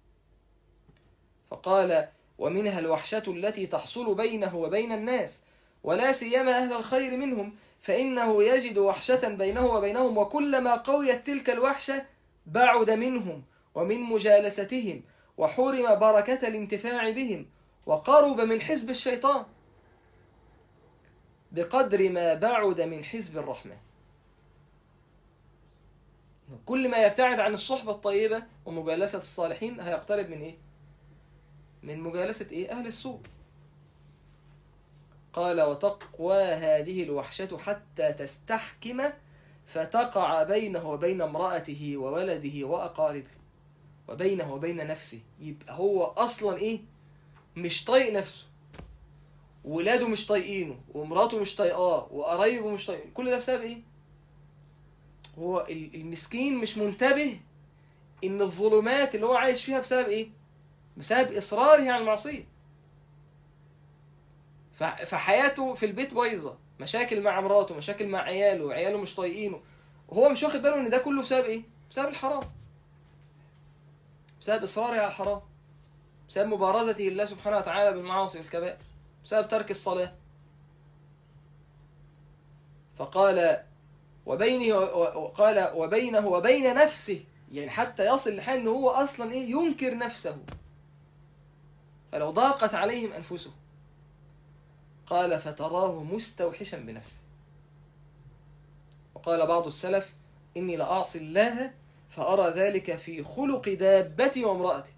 فقال ومنها الوحشة التي تحصل بينه وبين الناس ولا سيما أهل الخير منهم فإنه يجد وحشة بينه وبينهم وكلما قويت تلك الوحشة بعد منهم ومن مجالستهم وحرم بركة الانتفاع بهم وقرب من حزب الشيطان بقدر ما بعد من حزب الرحمن كل ما يبتعد عن الصحبة الطيبة ومجالسة الصالحين هيقترب من إيه؟ من مجالسة إيه؟ أهل السوء قال وتقوى هذه الوحشة حتى تستحكم فتقع بينه وبين امرأته وولده وأقاربه وبينه وبين نفسه يبقى هو أصلا إيه؟ مش طايق نفسه ولاده مش طايقينه ومراته مش طايقاه وقرايبه مش طايقينه كل ده بسبب ايه هو ال- المسكين مش منتبه ان الظلمات اللي هو عايش فيها بسبب ايه بسبب اصراره على المعصيه ف- فحياته في البيت بايظه مشاكل مع مراته مشاكل مع عياله عياله مش طايقينه وهو مش واخد باله ان ده كله بسبب ايه بسبب الحرام بسبب اصراره على الحرام بسبب مبارزته لله سبحانه وتعالى بالمعاصي والكبائر بسبب ترك الصلاة فقال وبينه وقال وبينه وبين نفسه يعني حتى يصل لحال ان هو اصلا ايه ينكر نفسه فلو ضاقت عليهم انفسهم قال فتراه مستوحشا بنفسه وقال بعض السلف اني لاعصي الله فارى ذلك في خلق دابتي وامرأتي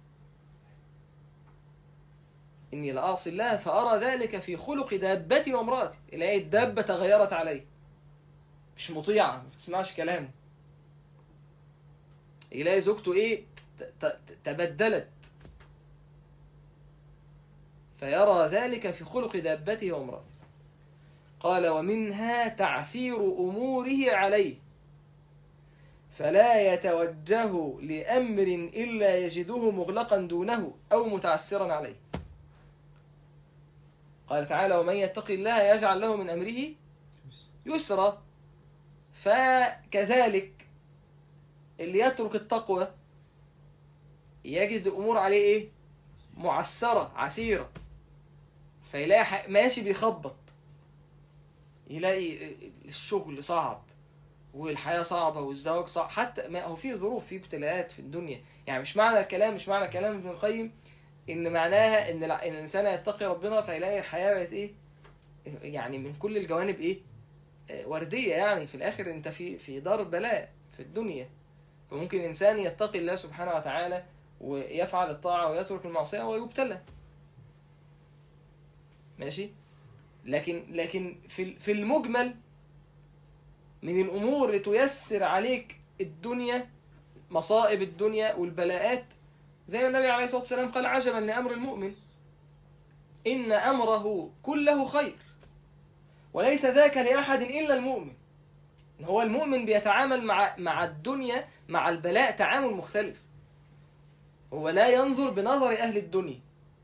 إني لأعصي الله فأرى ذلك في خلق دابتي وامرأتي إلهي الدابة تغيرت علي مش مطيعة ما بتسمعش كلامه إلهي زوجته إيه ت- ت- تبدلت فيرى ذلك في خلق دابته وامرأته قال ومنها تعسير أموره عليه فلا يتوجه لأمر إلا يجده مغلقا دونه أو متعسرا عليه قال تعالى ومن يتق الله يجعل له من أمره يسرا فكذلك اللي يترك التقوى يجد الأمور عليه إيه معسرة عسيرة فيلاقي ح- ماشي بيخبط يلاقي الشغل صعب والحياة صعبة والزواج صعب حتى ما هو في ظروف في ابتلاءات في الدنيا يعني مش معنى الكلام مش معنى كلام ابن القيم ان معناها ان الع- ان الانسان يتقي ربنا فيلاقي الحياه بقت ايه يعني من كل الجوانب ايه آه، ورديه يعني في الاخر انت في في دار بلاء في الدنيا فممكن الانسان يتقي الله سبحانه وتعالى ويفعل الطاعه ويترك المعصيه ويبتلى ماشي لكن لكن في في المجمل من الامور اللي تيسر عليك الدنيا مصائب الدنيا والبلاءات زي ما النبي عليه الصلاة والسلام قال عجبا لأمر المؤمن إن أمره كله خير وليس ذاك لأحد إلا المؤمن إن هو المؤمن بيتعامل مع مع الدنيا مع البلاء تعامل مختلف هو لا ينظر بنظر أهل الدنيا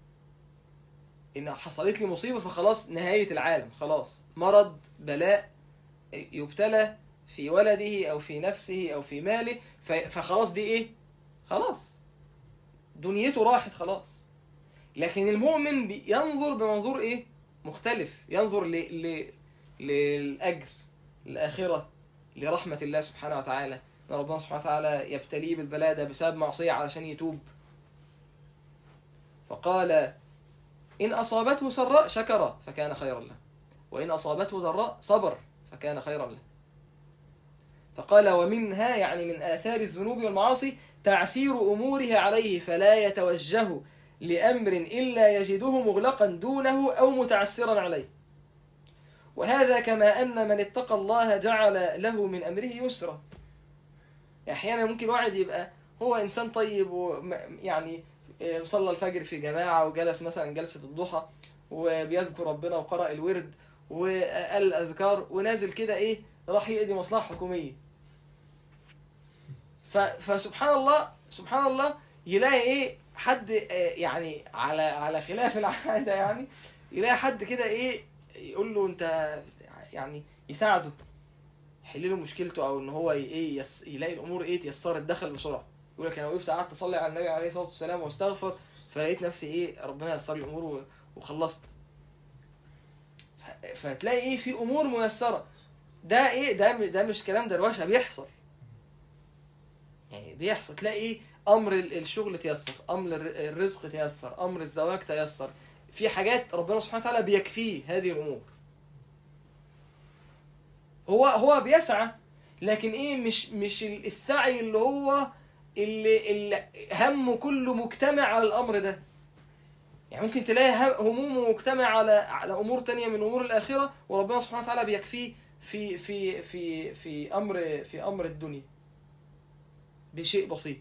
إن حصلت لي مصيبة فخلاص نهاية العالم خلاص مرض بلاء يبتلى في ولده أو في نفسه أو في ماله ف- فخلاص دي إيه خلاص دنيته راحت خلاص لكن المؤمن بي- ينظر بمنظور ايه مختلف ينظر ل... ل... للأجر الآخرة لرحمة الله سبحانه وتعالى ان ربنا سبحانه وتعالى يبتليه بالبلاء ده بسبب معصية علشان يتوب فقال إن أصابته سراء شكر فكان خيرا له وإن أصابته ضراء صبر فكان خيرا له فقال ومنها يعني من آثار الذنوب والمعاصي تعسير أموره عليه فلا يتوجه لأمر إلا يجده مغلقا دونه أو متعسرا عليه وهذا كما أن من اتقى الله جعل له من أمره يسرا أحيانا ممكن واحد يبقى هو إنسان طيب ويعني صلى الفجر في جماعة وجلس مثلا جلسة الضحى وبيذكر ربنا وقرأ الورد وقال الأذكار ونازل كده إيه راح يقضي مصلحة حكومية ف- فسبحان الله سبحان الله يلاقي ايه حد آه، يعني على على خلاف العادة يعني يلاقي حد كده ايه يقول له انت يعني يساعده يحل له مشكلته او ان هو ي- ايه يس يلاقي الامور ايه تيسرت دخل بسرعه يقول لك انا وقفت قعدت اصلي على النبي عليه الصلاه والسلام واستغفر فلقيت نفسي ايه ربنا يسر لي الامور و- وخلصت ف- فتلاقي ايه في امور ميسره ده ايه ده م- ده مش كلام دروشه بيحصل يعني بيحصل تلاقي ايه امر ال- الشغل تيسر امر الر- الرزق تيسر امر الزواج تيسر في حاجات ربنا سبحانه وتعالى بيكفيه هذه الامور هو هو بيسعى لكن ايه مش مش ال- السعي اللي هو اللي, اللي همه كله مجتمع على الامر ده يعني ممكن تلاقي هم- همومه مجتمع على على امور تانية من امور الاخره وربنا سبحانه وتعالى بيكفيه في في في في امر في امر الدنيا بشيء بسيط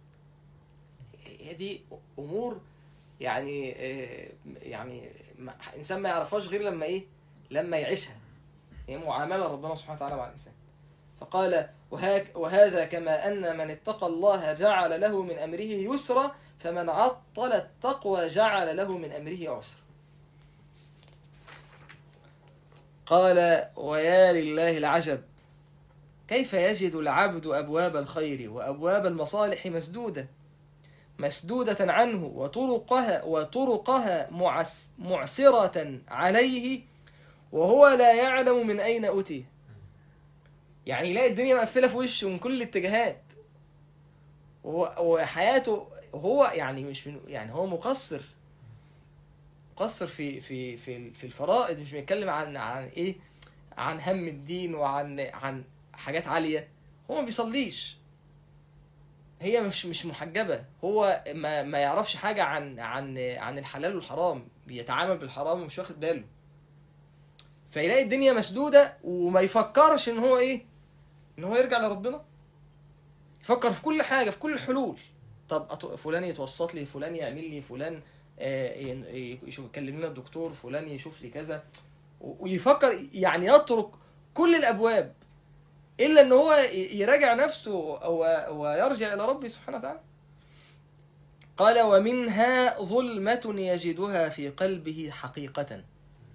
هي دي امور يعني آه، يعني ما- انسان ما يعرفهاش غير لما ايه لما يعيشها هي معامله ربنا سبحانه وتعالى مع الانسان فقال وهاك وهذا كما ان من اتقى الله جعل له من امره يسرا فمن عطل التقوى جعل له من امره عسرا قال ويا لله العجب كيف يجد العبد أبواب الخير وأبواب المصالح مسدودة مسدودة عنه وطرقها وطرقها معس معسرة عليه وهو لا يعلم من أين أتي يعني يلاقي الدنيا مقفلة في وشه من كل الاتجاهات وهو- وحياته هو يعني مش من يعني هو مقصر مقصر في في في في الفرائض مش بيتكلم عن عن ايه عن هم الدين وعن عن حاجات عالية هو ما بيصليش هي مش مش محجبة هو ما ما يعرفش حاجة عن عن عن الحلال والحرام بيتعامل بالحرام ومش واخد باله فيلاقي الدنيا مسدودة وما يفكرش ان هو ايه ان هو يرجع لربنا يفكر في كل حاجة في كل الحلول طب أط- فلان يتوسط لي فلان يعمل لي فلان آه، ين- ي- يشوف يكلم لنا الدكتور فلان يشوف لي كذا و- ويفكر يعني يترك كل الابواب الا ان هو ي- يراجع نفسه و- ويرجع الى ربه سبحانه وتعالى قال ومنها ظلمة يجدها في قلبه حقيقة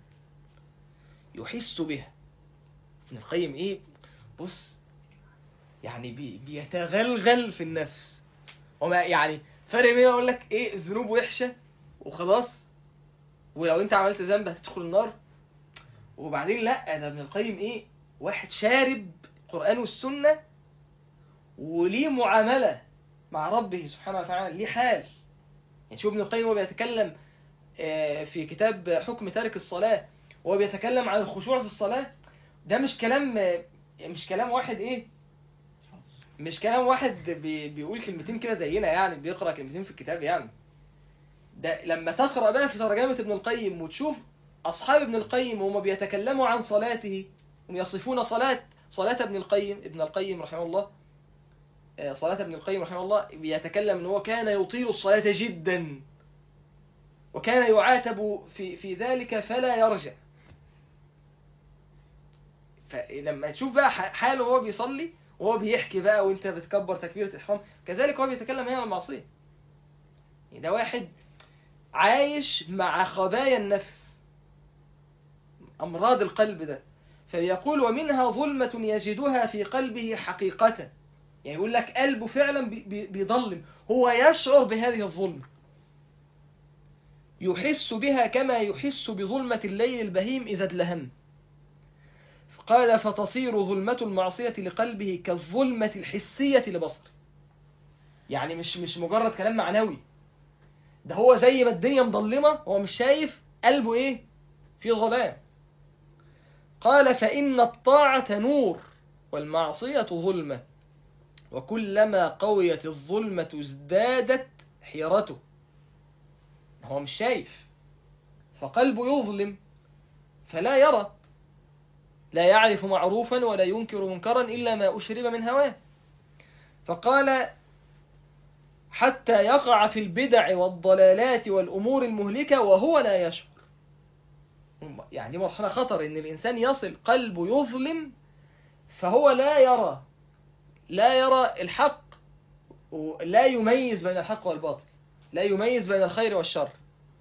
يحس بها ابن القيم ايه بص يعني بي بيتغلغل في النفس وما يعني فرق بين اقول لك ايه الذنوب وحشه وخلاص ولو انت عملت ذنب هتدخل النار وبعدين لا ده ابن القيم ايه واحد شارب القرآن والسنة وليه معاملة مع ربه سبحانه وتعالى ليه حال يعني شوف ابن القيم وهو بيتكلم آه، في كتاب حكم تارك الصلاة وهو بيتكلم عن الخشوع في الصلاة ده مش كلام آه، مش كلام واحد ايه مش كلام واحد بي بيقول كلمتين كده زينا يعني بيقرأ كلمتين في الكتاب يعني ده لما تقرأ بقى في ترجمة ابن القيم وتشوف أصحاب ابن القيم وهم بيتكلموا عن صلاته هم يصفون صلاة صلاة ابن القيم ابن القيم رحمه الله آه، صلاة ابن القيم رحمه الله بيتكلم ان هو كان يطيل الصلاة جدا وكان يعاتب في في ذلك فلا يرجع فلما تشوف بقى ح- حاله وهو بيصلي وهو بيحكي بقى وانت بتكبر تكبيرة الإحرام كذلك هو بيتكلم هنا عن المعصية يعني ده واحد عايش مع خبايا النفس أمراض القلب ده فيقول ومنها ظلمة يجدها في قلبه حقيقة يعني يقول لك قلبه فعلا بي- بي- بيضلم هو يشعر بهذه الظلمة يحس بها كما يحس بظلمة الليل البهيم إذا ادلهم قال فتصير ظلمة المعصية لقلبه كالظلمة الحسية لبصره يعني مش مش مجرد كلام معنوي ده هو زي ما الدنيا مظلمة هو مش شايف قلبه ايه في ظلام قال فإن الطاعة نور والمعصية ظلمة وكلما قويت الظلمة ازدادت حيرته هو مش شايف فقلبه يظلم فلا يرى لا يعرف معروفا ولا ينكر منكرا إلا ما أشرب من هواه فقال حتى يقع في البدع والضلالات والأمور المهلكة وهو لا يشعر يعني دي مرحلة خطر إن الإنسان يصل قلبه يظلم فهو لا يرى لا يرى الحق ولا يميز بين الحق والباطل لا يميز بين الخير والشر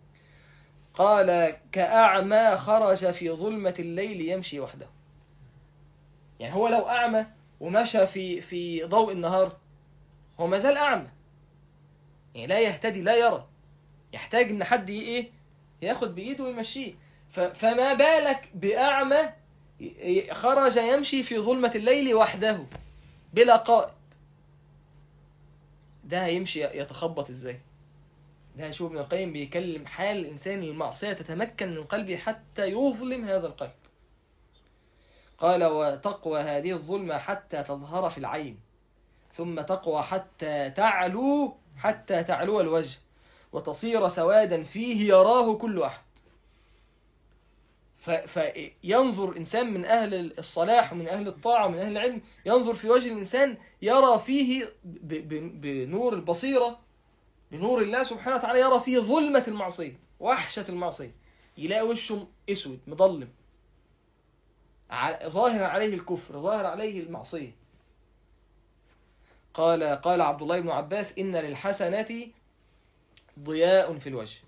قال كأعمى خرج في ظلمة الليل يمشي وحده يعني هو لو أعمى ومشى في في ضوء النهار هو ما زال أعمى يعني لا يهتدي لا يرى يحتاج إن حد إيه ياخد بإيده ويمشيه ف- فما بالك بأعمى ي- خرج يمشي في ظلمة الليل وحده بلا قائد ده هيمشي يتخبط ازاي ده شوف ابن القيم بيكلم حال الإنسان المعصية تتمكن من قلبه حتى يظلم هذا القلب قال وتقوى هذه الظلمة حتى تظهر في العين ثم تقوى حتى تعلو حتى تعلو الوجه وتصير سوادا فيه يراه كل أحد ف- فينظر إنسان من أهل الصلاح ومن أهل الطاعة ومن أهل العلم ينظر في وجه الإنسان يرى فيه ب- ب- بنور البصيرة بنور الله سبحانه وتعالى يرى فيه ظلمة المعصية وحشة المعصية يلاقي وشه اسود مظلم ع- ظاهر عليه الكفر ظاهر عليه المعصية قال قال عبد الله بن عباس إن للحسنة ضياء في الوجه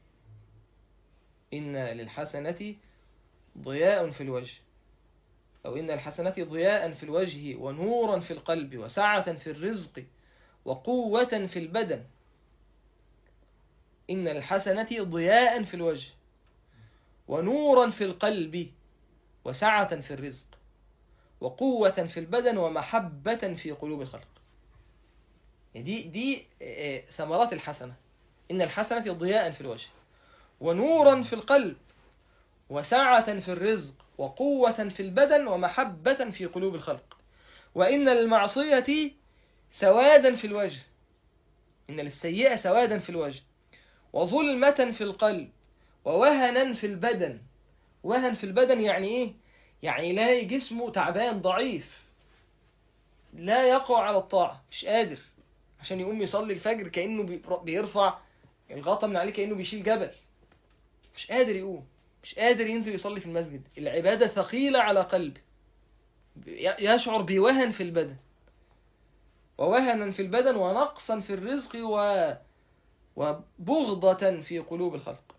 إن للحسنة ضياء في الوجه أو إن الحسنة ضياء في الوجه ونورا في القلب وسعة في الرزق وقوة في البدن إن الحسنة ضياء في الوجه ونورا في القلب وسعة في الرزق وقوة في البدن ومحبة في قلوب الخلق دي دي آه، ثمرات الحسنة إن الحسنة ضياء في الوجه ونورا في القلب وسعة في الرزق وقوة في البدن ومحبة في قلوب الخلق وإن للمعصية سوادا في الوجه إن للسيئة سوادا في الوجه وظلمة في القلب ووهنا في البدن وهن في البدن يعني إيه؟ يعني يلاقي جسمه تعبان ضعيف لا يقع على الطاعة مش قادر عشان يقوم يصلي الفجر كأنه بير- بيرفع الغطا من عليه كأنه بيشيل جبل مش قادر يقوم مش قادر ينزل يصلي في المسجد العبادة ثقيلة على قلبه ي- يشعر بوهن في البدن ووهنا في البدن ونقصا في الرزق و... وبغضة في قلوب الخلق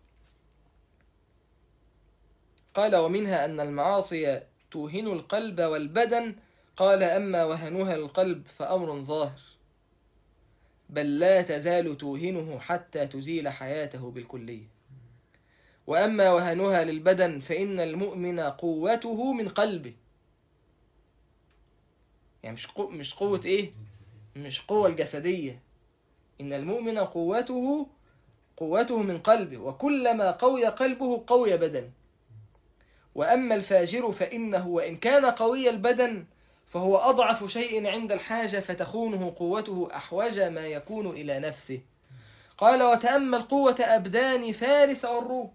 قال ومنها أن المعاصي توهن القلب والبدن قال أما وهنها للقلب فأمر ظاهر بل لا تزال توهنه حتى تزيل حياته بالكلية وأما وهنها للبدن فإن المؤمن قوته من قلبه يعني مش قو مش قوة إيه مش قوة الجسدية إن المؤمن قوته قوته من قلبه وكلما قوي قلبه قوي بدنه وأما الفاجر فإنه وإن كان قوي البدن فهو أضعف شيء عند الحاجة فتخونه قوته أحوج ما يكون إلى نفسه قال وتأمل قوة أبدان فارس والروم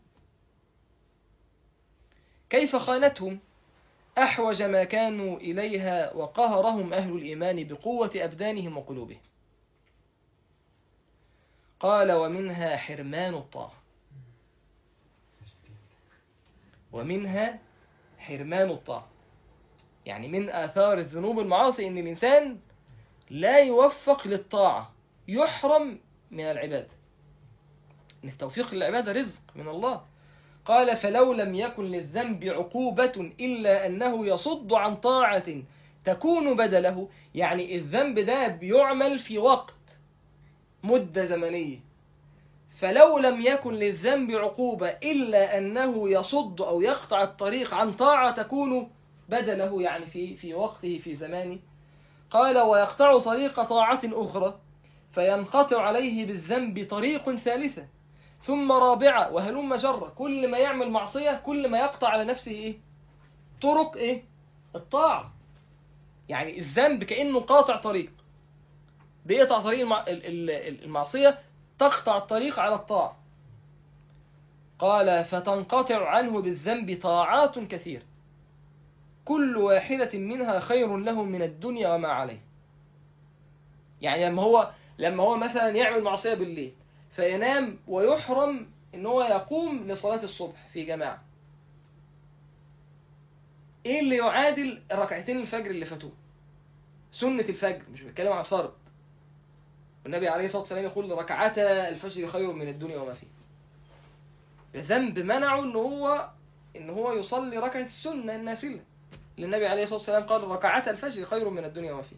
كيف خانتهم أحوج ما كانوا إليها وقهرهم أهل الإيمان بقوة أبدانهم وقلوبهم قال ومنها حرمان الطاعة ومنها حرمان الطاعة يعني من آثار الذنوب المعاصي إن الإنسان لا يوفق للطاعة يحرم من العبادة إن التوفيق للعبادة رزق من الله قال فلو لم يكن للذنب عقوبة إلا أنه يصد عن طاعة تكون بدله يعني الذنب ده بيعمل في وقت مدة زمنية فلو لم يكن للذنب عقوبة إلا أنه يصد أو يقطع الطريق عن طاعة تكون بدله يعني في في وقته في زمانه قال ويقطع طريق طاعة أخرى فينقطع عليه بالذنب طريق ثالثة ثم رابعة وهلم جرة كل ما يعمل معصية كل ما يقطع على نفسه إيه؟ طرق إيه؟ الطاعة يعني الذنب كأنه قاطع طريق بيقطع طريق المع... ال- ال- المعصية تقطع الطريق على الطاعة قال فتنقطع عنه بالذنب طاعات كثيرة كل واحدة منها خير له من الدنيا وما عليه يعني لما هو لما هو مثلا يعمل معصية بالليل فينام ويحرم ان هو يقوم لصلاة الصبح في جماعة ايه اللي يعادل ركعتين الفجر اللي فاتوه سنة الفجر مش بتكلم عن فرض النبي عليه الصلاة والسلام يقول ركعتا الفجر خير من الدنيا وما فيه ذنب منعه ان هو ان هو يصلي ركعة السنة النافلة للنبي عليه الصلاة والسلام قال ركعتا الفجر خير من الدنيا وما فيه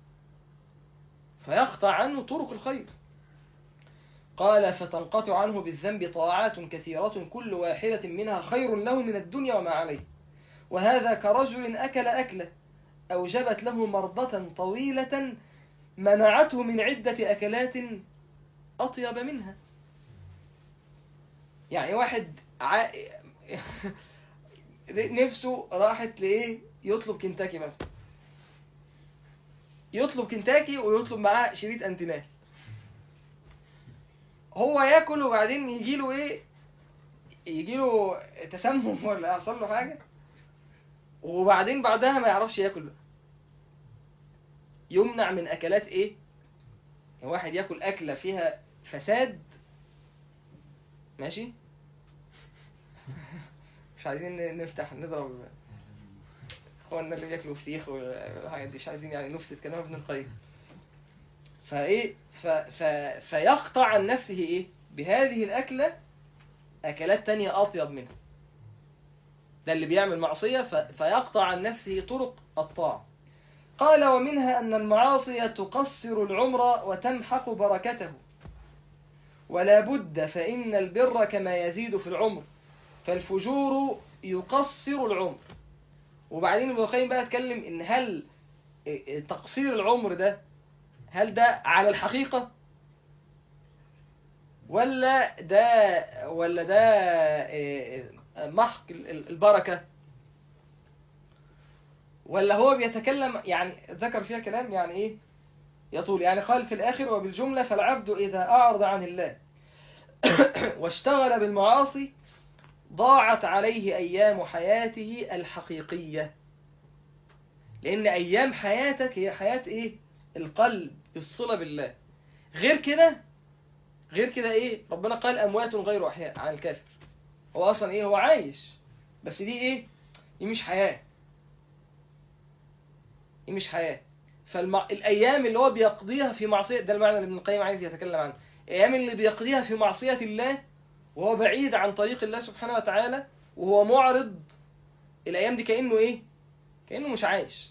فيقطع عنه طرق الخير قال فتنقطع عنه بالذنب طاعات كثيرة كل واحدة منها خير له من الدنيا وما عليه وهذا كرجل أكل أكلة أوجبت له مرضة طويلة منعته من عدة أكلات أطيب منها يعني واحد ع... نفسه راحت لإيه يطلب كنتاكي مثلا يطلب كنتاكي ويطلب معاه شريط انتينال هو ياكل وبعدين يجيله ايه يجيله تسمم ولا يحصل له حاجه وبعدين بعدها ما يعرفش ياكل بقى يمنع من اكلات ايه يعني واحد ياكل اكله فيها فساد ماشي مش عايزين نفتح نضرب اخواننا اللي بياكلوا فسيخ والحاجات دي مش عايزين يعني نفسد كلام ابن القيم فايه ف... ف... فيقطع عن نفسه ايه بهذه الاكله اكلات تانية اطيب منها ده اللي بيعمل معصيه ف... فيقطع عن نفسه طرق الطاعه قال ومنها ان المعاصي تقصر العمر وتمحق بركته ولا بد فان البر كما يزيد في العمر فالفجور يقصر العمر وبعدين ابن القيم بقى اتكلم ان هل تقصير العمر ده هل ده على الحقيقة ولا ده ولا ده محق البركة ولا هو بيتكلم يعني ذكر فيها كلام يعني ايه يطول يعني قال في الآخر وبالجملة فالعبد إذا أعرض عن الله واشتغل بالمعاصي ضاعت عليه أيام حياته الحقيقية لأن أيام حياتك هي حياة إيه؟ القلب الصلة بالله غير كده غير كده إيه؟ ربنا قال أموات غير أحياء عن الكافر هو أصلا إيه؟ هو عايش بس دي إيه؟ دي مش حياة دي مش حياة فالأيام اللي هو بيقضيها في معصية ده المعنى اللي ابن القيم عايز يتكلم عنه الأيام اللي بيقضيها في معصية الله وهو بعيد عن طريق الله سبحانه وتعالى وهو معرض الأيام دي كأنه إيه؟ كأنه مش عايش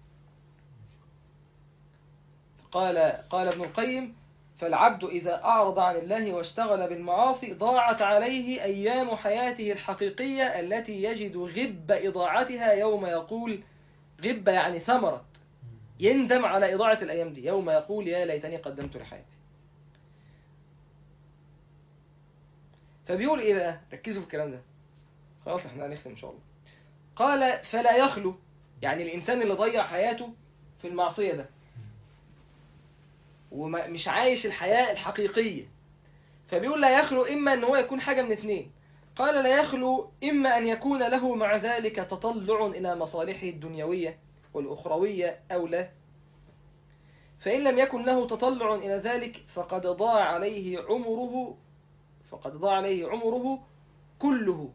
قال قال ابن القيم فالعبد إذا أعرض عن الله واشتغل بالمعاصي ضاعت عليه أيام حياته الحقيقية التي يجد غب إضاعتها يوم يقول غب يعني ثمرة يندم على إضاعة الأيام دي يوم يقول يا ليتني قدمت لحياتي فبيقول ايه بقى ركزوا في الكلام ده خلاص احنا هنختم ان شاء الله قال فلا يخلو يعني الانسان اللي ضيع حياته في المعصية ده ومش عايش الحياة الحقيقية فبيقول لا يخلو اما ان هو يكون حاجة من اتنين قال لا يخلو اما ان يكون له مع ذلك تطلع الى مصالحه الدنيوية والاخروية او لا فإن لم يكن له تطلع إلى ذلك فقد ضاع عليه عمره فقد ضاع عليه عمره كله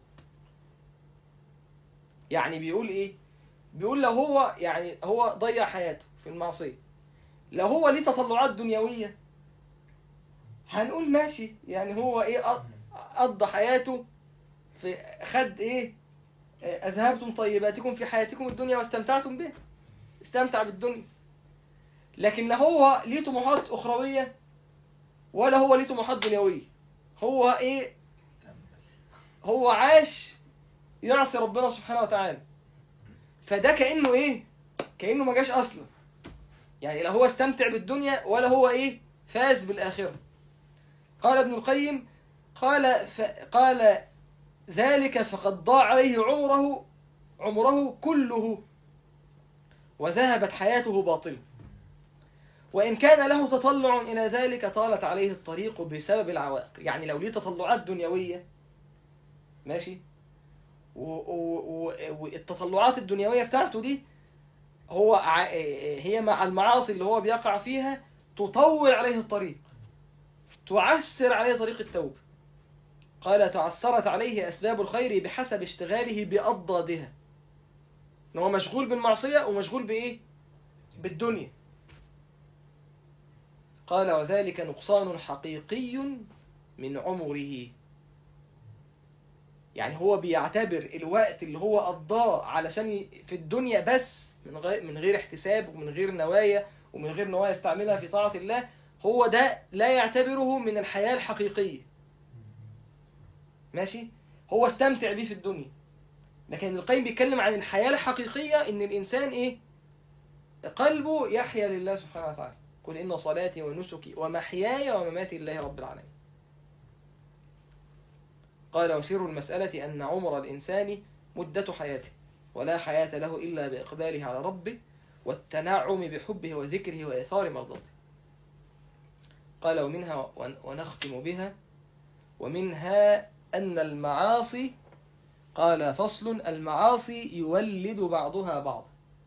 يعني بيقول ايه بيقول لو هو يعني هو ضيع حياته في المعصية لو هو ليه تطلعات دنيوية هنقول ماشي يعني هو ايه قضى حياته في خد ايه اذهبتم طيباتكم في حياتكم الدنيا واستمتعتم به استمتع بالدنيا لكن لا هو ليه طموحات اخروية ولا هو ليه طموحات دنيوية هو ايه هو عاش يعصي ربنا سبحانه وتعالى فده كانه ايه كانه ما جاش اصلا يعني لا هو استمتع بالدنيا ولا هو ايه فاز بالاخره قال ابن القيم قال ف... قال ذلك فقد ضاع عليه عمره عمره كله وذهبت حياته باطلا وإن كان له تطلع إلى ذلك طالت عليه الطريق بسبب العوائق يعني لو ليه تطلعات دنيوية ماشي و- و- و- والتطلعات الدنيوية بتاعته دي هو ع- هي مع المعاصي اللي هو بيقع فيها تطول عليه الطريق تعسر عليه طريق التوبة قال تعسرت عليه أسباب الخير بحسب اشتغاله بأضدادها إن هو مشغول بالمعصية ومشغول بإيه؟ بالدنيا قال وذلك نقصان حقيقي من عمره يعني هو بيعتبر الوقت اللي هو قضاه علشان ي- في الدنيا بس من غير من غير احتساب ومن غير نوايا ومن غير نوايا يستعملها في طاعة الله هو ده لا يعتبره من الحياة الحقيقية ماشي هو استمتع بيه في الدنيا لكن القيم بيتكلم عن الحياة الحقيقية ان الانسان ايه قلبه يحيا لله سبحانه وتعالى قل ان صلاتي ونسكي ومحياي ومماتي لله رب العالمين قال وسر المسألة أن عمر الإنسان مدة حياته ولا حياة له إلا بإقباله على ربه والتنعم بحبه وذكره وإثار مرضاته قال ومنها ون- ونختم بها ومنها أن المعاصي قال فصل المعاصي يولد بعضها بعضا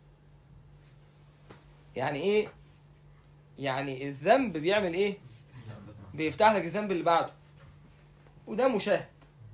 يعني إيه يعني الذنب بيعمل إيه بيفتح لك الذنب اللي بعده وده مشاهد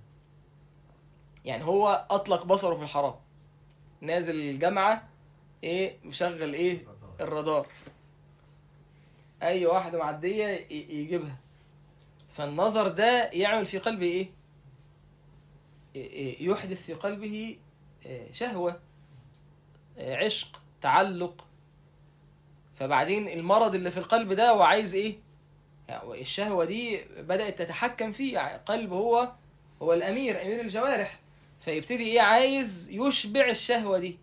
يعني هو أطلق بصره في الحرام نازل الجامعة إيه مشغل إيه الرادار أي واحدة معدية ي- يجيبها فالنظر ده يعمل في قلبه إيه إيه- إيه، يحدث في قلبه إيه، شهوة إيه، عشق تعلق فبعدين المرض اللي في القلب ده هو عايز ايه يعني الشهوة دي بدأت تتحكم فيه يعني قلب هو هو الأمير أمير الجوارح فيبتدي ايه عايز يشبع الشهوة دي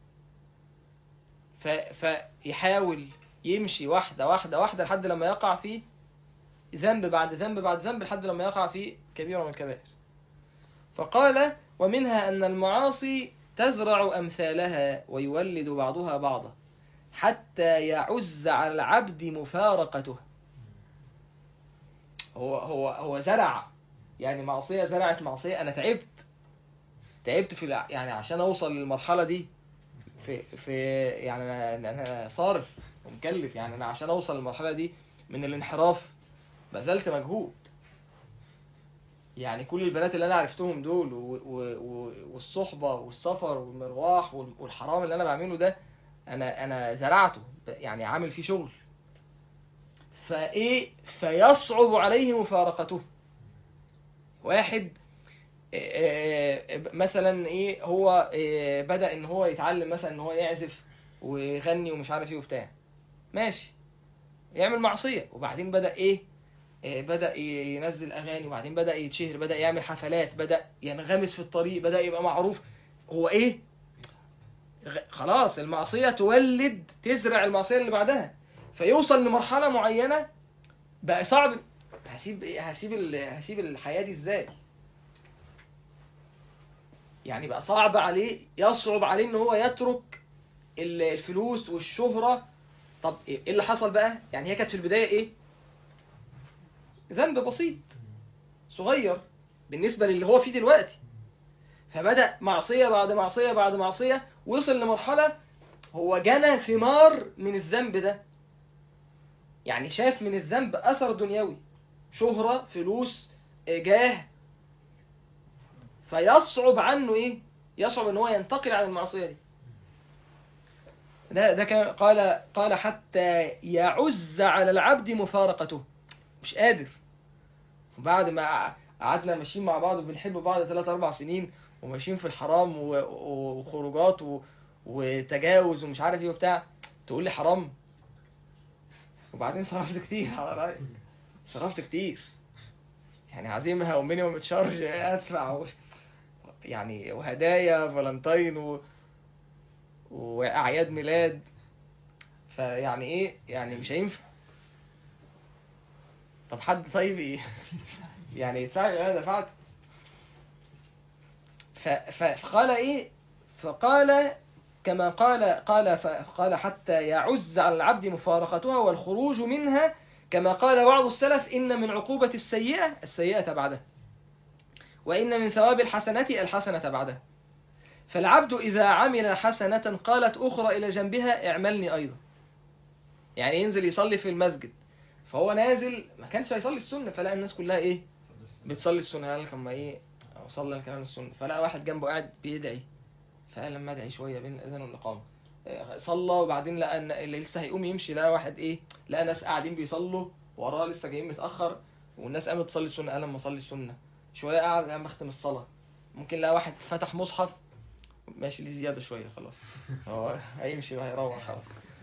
ف... فيحاول يمشي واحدة واحدة واحدة لحد لما يقع في ذنب بعد ذنب بعد ذنب لحد لما يقع في كبيرة من الكبائر فقال ومنها أن المعاصي تزرع أمثالها ويولد بعضها بعضا حتى يعز على العبد مفارقتها هو هو هو زرع يعني معصية زرعت معصية أنا تعبت تعبت في الع- يعني عشان أوصل للمرحلة دي في في يعني أنا أنا صارف ومكلف يعني أنا عشان أوصل للمرحلة دي من الانحراف بذلت مجهود يعني كل البنات اللي انا عرفتهم دول و... و... و... والصحبه والسفر والمرواح وال- والحرام اللي انا بعمله ده انا انا زرعته ب- يعني عامل فيه شغل فايه فيصعب عليه مفارقته واحد آه، آه، مثلا ايه هو آه، بدا ان هو يتعلم مثلا ان هو يعزف ويغني ومش عارف ايه وبتاع ماشي يعمل معصيه وبعدين بدا ايه آه، بدأ ي- ينزل أغاني وبعدين بدأ يتشهر بدأ يعمل حفلات بدأ ينغمس في الطريق بدأ يبقى معروف هو إيه؟ غ- خلاص المعصية تولد تزرع المعصية اللي بعدها فيوصل لمرحلة معينة بقى صعب هسيب إيه؟ هسيب ال... هسيب الحياة دي إزاي؟ يعني بقى صعب عليه يصعب عليه إن هو يترك ال- الفلوس والشهرة طب إيه اللي حصل بقى؟ يعني هي كانت في البداية إيه؟ ذنب بسيط صغير بالنسبة للي هو فيه دلوقتي فبدأ معصية بعد معصية بعد معصية وصل لمرحلة هو جنى ثمار من الذنب ده يعني شاف من الذنب أثر دنيوي شهرة فلوس جاه فيصعب عنه إيه يصعب ان هو ينتقل عن المعصية دي ده ده كان قال قال حتى يعز على العبد مفارقته مش قادر وبعد ما قعدنا ماشيين مع بعض وبنحب بعض ثلاث اربع سنين وماشيين في الحرام و- و- وخروجات و... وتجاوز ومش عارف ايه وبتاع تقول لي حرام وبعدين صرفت كتير على رأيك صرفت كتير يعني عزيمها ومينيمم تشارج ادفع و... يعني وهدايا فالنتين و... واعياد ميلاد فيعني ايه يعني مش هينفع طب حد طيب ايه يعني يدفع لي انا دفعت ف- ف- فقال ايه فقال كما قال قال فقال حتى يعز على العبد مفارقتها والخروج منها كما قال بعض السلف إن من عقوبة السيئة السيئة بعدها وإن من ثواب الحسنة الحسنة بعدها فالعبد إذا عمل حسنة قالت أخرى إلى جنبها اعملني أيضا يعني ينزل يصلي في المسجد فهو نازل ما كانش هيصلي السنة فلقى الناس كلها إيه بتصلي السنة قال لك أما إيه أصلي أنا كمان السنة فلقى واحد جنبه قاعد بيدعي فقال لما ادعي شويه بين الاذان والاقامه آه، صلى وبعدين لقى ان اللي لسه هيقوم يمشي لقى واحد ايه لقى ناس قاعدين بيصلوا وراه لسه جايين متاخر والناس قامت تصلي السنه قال لما اصلي السنه شويه قعد قام اختم الصلاه ممكن لقى واحد فتح مصحف ماشي ليه زياده شويه خلاص هو هيمشي وهيروح خلاص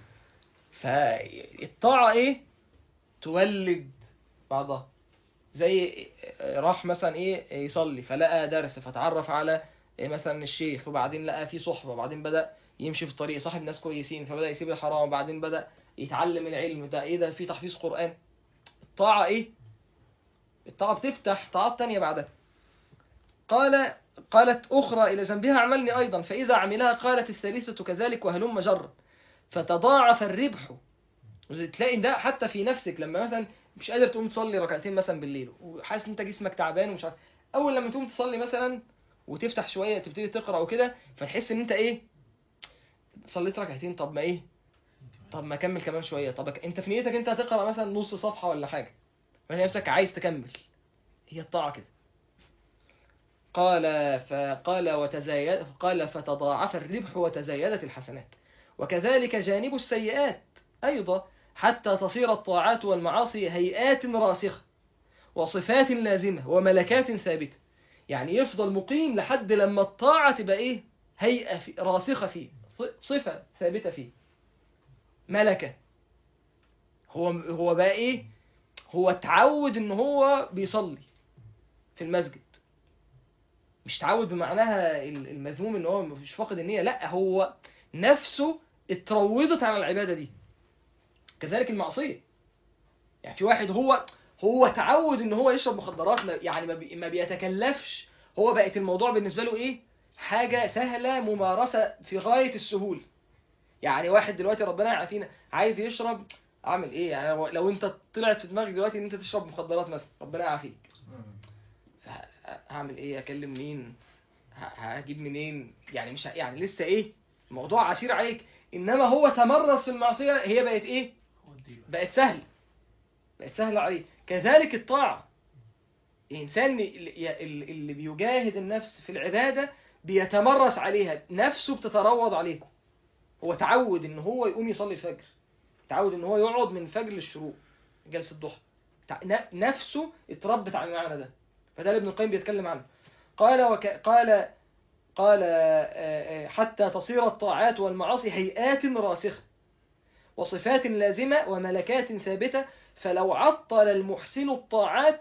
فالطاعه ايه تولد بعضها زي راح مثلا ايه يصلي فلقى درس فتعرف على إيه مثلا الشيخ وبعدين لقى في صحبه وبعدين بدا يمشي في الطريق صاحب ناس كويسين فبدا يسيب الحرام وبعدين بدا يتعلم العلم ده ايه ده في تحفيظ قران الطاعه ايه الطاعه بتفتح طاعات تانية بعدها قال قالت اخرى الى جنبها اعملني ايضا فاذا عملها قالت الثالثه كذلك وهلم جرا فتضاعف الربح تلاقي ده حتى في نفسك لما مثلا مش قادر تقوم تصلي ركعتين مثلا بالليل وحاسس ان انت جسمك تعبان ومش عارف اول لما تقوم تصلي مثلا وتفتح شويه تبتدي تقرا وكده فتحس ان انت ايه صليت ركعتين طب ما ايه طب ما اكمل كمان شويه طب انت في نيتك انت هتقرا مثلا نص صفحه ولا حاجه فهي نفسك عايز تكمل هي الطاعه كده قال فقال وتزايد قال فتضاعف الربح وتزايدت الحسنات وكذلك جانب السيئات ايضا حتى تصير الطاعات والمعاصي هيئات راسخه وصفات لازمه وملكات ثابته يعني يفضل مقيم لحد لما الطاعة تبقى ايه هيئة في راسخة فيه صفة ثابتة فيه ملكة هو هو بقى ايه هو اتعود ان هو بيصلي في المسجد مش تعود بمعناها المذموم ان هو مش فاقد النية لا هو نفسه اتروضت على العبادة دي كذلك المعصية يعني في واحد هو هو تعود ان هو يشرب مخدرات ما- يعني ما بي- ما بيتكلفش هو بقت الموضوع بالنسبه له ايه حاجه سهله ممارسه في غايه السهوله يعني واحد دلوقتي ربنا يعافينا عايز يشرب اعمل ايه يعني لو- لو انت طلعت في دماغك دلوقتي ان انت تشرب مخدرات مثلا ربنا يعافيك ه- هعمل ايه اكلم مين ه- هجيب منين يعني مش ه- يعني لسه ايه الموضوع عسير عليك انما هو تمرس في المعصيه هي بقت ايه بقت سهله بقت سهله عليه كذلك الطاعه الانسان اللي اللي بيجاهد النفس في العباده بيتمرس عليها نفسه بتتروض عليه هو تعود ان هو يقوم يصلي الفجر تعود ان هو يقعد من الفجر للشروق جلسه الضحى تع- ن- نفسه اتربت على المعنى ده فده اللي ابن القيم بيتكلم عنه قال وك... قال قال آه، آه، حتى تصير الطاعات والمعاصي هيئات راسخة وصفات لازمة وملكات ثابتة فلو عطل المحسن الطاعات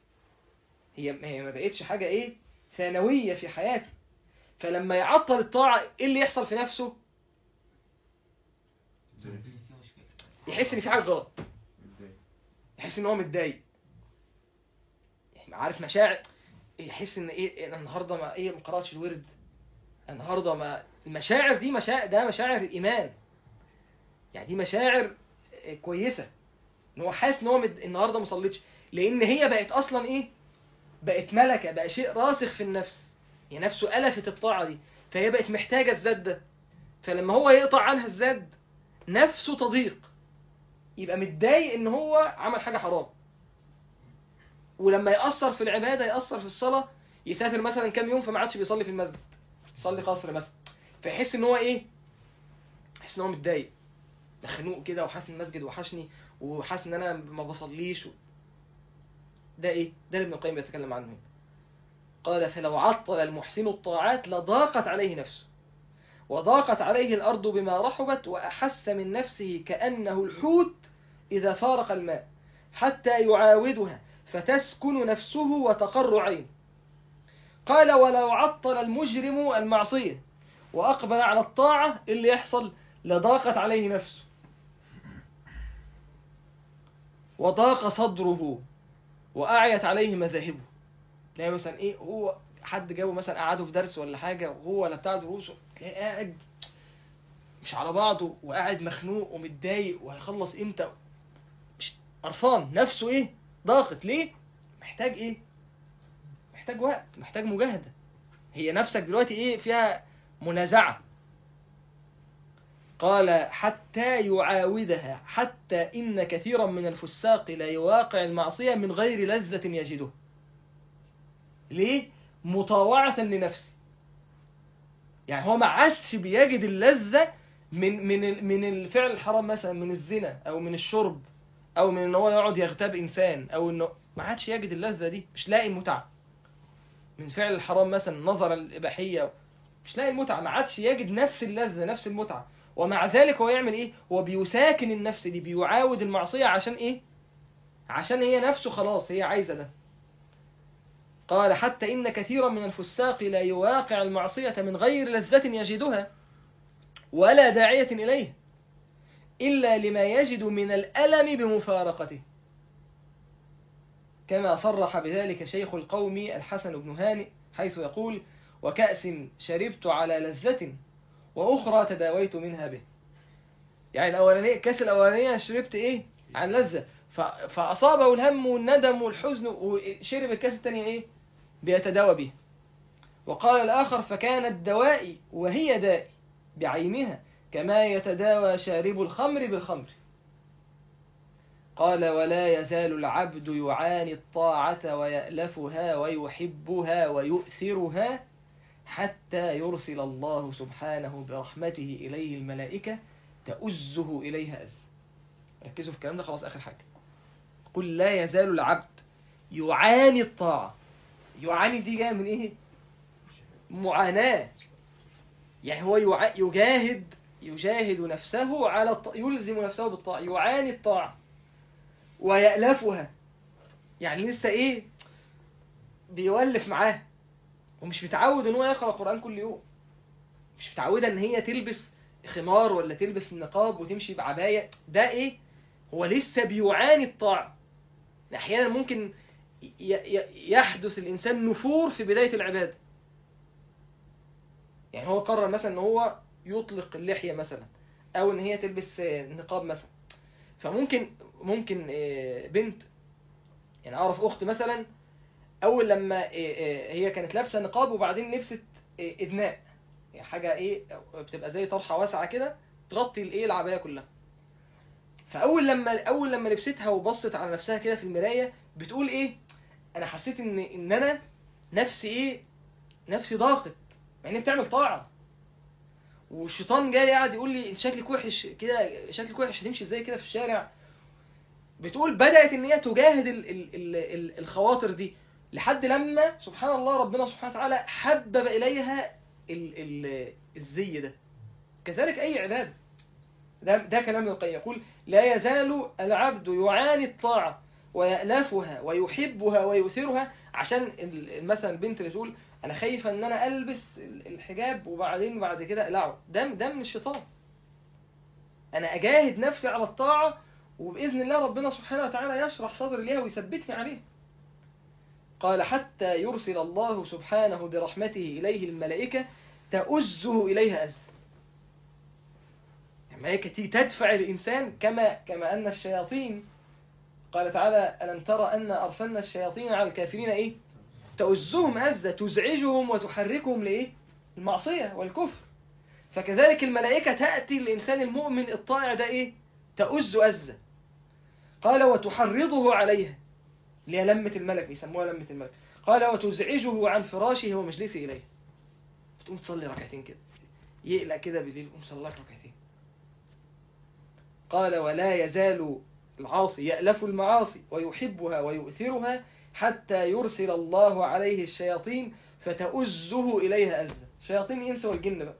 هي هي ما بقتش حاجة ايه ثانوية في حياته فلما يعطل الطاعة ايه اللي يحصل في نفسه يحس ان في حاجة غلط يحس ان هو متضايق يعني عارف مشاعر يحس ان ايه انا النهارده ما ايه ما قراتش الورد النهارده ما المشاعر دي مشاعر ده مشاعر ايمان يعني دي مشاعر آه، كويسه ان هو حاسس ان هو مد... النهارده ما صليتش لان هي بقت اصلا ايه بقت ملكه بقى شيء راسخ في النفس هي نفسه الفت الطاعه دي فهي بقت محتاجه الزاد ده فلما هو يقطع عنها الزاد نفسه تضيق يبقى متضايق ان هو عمل حاجه حرام ولما يأثر في العبادة يأثر في الصلاة يسافر مثلا كام يوم فما عادش بيصلي في المسجد يصلي قصر مثلا فيحس ان هو ايه يحس ان هو متضايق مخنوق كده وحاسس ان المسجد وحشني وحاسس ان انا ما بصليش و... ده ايه ده اللي ابن القيم بيتكلم عنه هنا. قال فلو عطل المحسن الطاعات لضاقت عليه نفسه وضاقت عليه الأرض بما رحبت وأحس من نفسه كأنه الحوت إذا فارق الماء حتى يعاودها فتسكن نفسه وتقر عينه قال ولو عطل المجرم المعصية وأقبل على الطاعة إيه اللي يحصل لضاقت عليه نفسه وضاق صدره وأعيت عليه مذاهبه تلاقي مثلا إيه هو حد جابه مثلا قعده في درس ولا حاجة وهو ولا بتاع دروسه تلاقيه قاعد مش على بعضه وقاعد مخنوق ومتضايق وهيخلص امتى مش قرفان نفسه ايه ضاقت ليه محتاج ايه محتاج وقت محتاج مجاهدة هي نفسك دلوقتي ايه فيها منازعة قال حتى يعاودها حتى إن كثيرا من الفساق لا يواقع المعصية من غير لذة يجده ليه؟ مطاوعة لنفسه يعني هو ما عادش بيجد اللذة من من ال- من الفعل الحرام مثلا من الزنا او من الشرب او من ان هو يقعد يغتاب انسان او انه ما عادش يجد اللذة دي مش لاقي المتعة من فعل الحرام مثلا نظر الإباحية مش لاقي المتعة ما عادش يجد نفس اللذة نفس المتعة ومع ذلك هو يعمل ايه هو بيساكن النفس دي بيعاود المعصية عشان ايه عشان هي نفسه خلاص هي عايزة ده قال حتى إن كثيرا من الفساق لا يواقع المعصية من غير لذة يجدها ولا داعية إليه إلا لما يجد من الألم بمفارقته كما صرح بذلك شيخ القوم الحسن بن هانئ حيث يقول وكأس شربت على لذة وأخرى تداويت منها به يعني الأولانية الكاس الأولانية شربت إيه عن لذة ف- فأصابه الهم والندم والحزن وشرب الكاس الثانية إيه بيتداوى به وقال الآخر فكانت دوائي وهي دائي بعينها كما يتداوى شارب الخمر بالخمر قال ولا يزال العبد يعاني الطاعة ويألفها ويحبها ويؤثرها حتى يرسل الله سبحانه برحمته إليه الملائكة تؤزه إليها أز ركزوا في الكلام ده خلاص آخر حاجة قل لا يزال العبد يعاني الطاعة يعاني دي جاية من إيه؟ معاناة يعني هو يع... يجاهد يجاهد نفسه على الط... يلزم نفسه بالطاعة يعاني الطاعة ويألفها يعني لسه ايه بيولف معاه ومش متعود ان هو يقرأ قرآن كل يوم مش متعودة ان هي تلبس خمار ولا تلبس النقاب وتمشي بعباية ده ايه هو لسه بيعاني الطاعة احيانا ممكن ي- ي- يحدث الانسان نفور في بداية العبادة يعني هو قرر مثلا ان هو يطلق اللحية مثلا او ان هي تلبس آه، نقاب مثلا فممكن ممكن آه، بنت يعني اعرف اخت مثلا اول لما آه، آه، هي كانت لابسه نقاب وبعدين لبست آه، ادناء يعني حاجه ايه بتبقى زي طرحه واسعه كده تغطي الايه العبايه كلها فاول لما اول لما لبستها وبصت على نفسها كده في المرايه بتقول ايه انا حسيت ان ان انا نفسي ايه نفسي ضاقت مع اني بتعمل طاعه والشيطان جاي قاعد يقول لي انت شكلك وحش كده شكلك وحش هتمشي ازاي كده في الشارع بتقول بدأت ان هي تجاهد ال ال ال ال الخواطر دي لحد لما سبحان الله ربنا سبحانه وتعالى حبب اليها ال ال الزي ده كذلك اي عباده ده ده كلام ابن القيم يقول لا يزال العبد يعاني الطاعه ويألفها ويحبها ويؤثرها عشان ال- مثلا البنت اللي تقول انا خايفه ان انا البس ال- الحجاب وبعدين بعد كده اقلعه ده ده من الشيطان انا اجاهد نفسي على الطاعه وباذن الله ربنا سبحانه وتعالى يشرح صدري ليها ويثبتني عليها قال حتى يرسل الله سبحانه برحمته اليه الملائكه تؤزه اليها أز الملائكه تيجي تدفع الانسان كما كما ان الشياطين قال تعالى ألم ترى أن أرسلنا الشياطين على الكافرين إيه تؤزهم أزة تزعجهم وتحركهم لإيه المعصية والكفر فكذلك الملائكة تأتي للإنسان المؤمن الطائع ده إيه تؤز أزة قال وتحرضه عليها اللي هي لمة الملك بيسموها لمة الملك قال وتزعجه عن فراشه ومجلسه إليه بتقوم تصلي ركعتين كده يقلق كده بالليل قوم صلي لك ركعتين قال ولا يزال العاصي يألف المعاصي ويحبها ويؤثرها حتى يرسل الله عليه الشياطين فتؤزه إليها أزة شياطين الإنس والجن بقى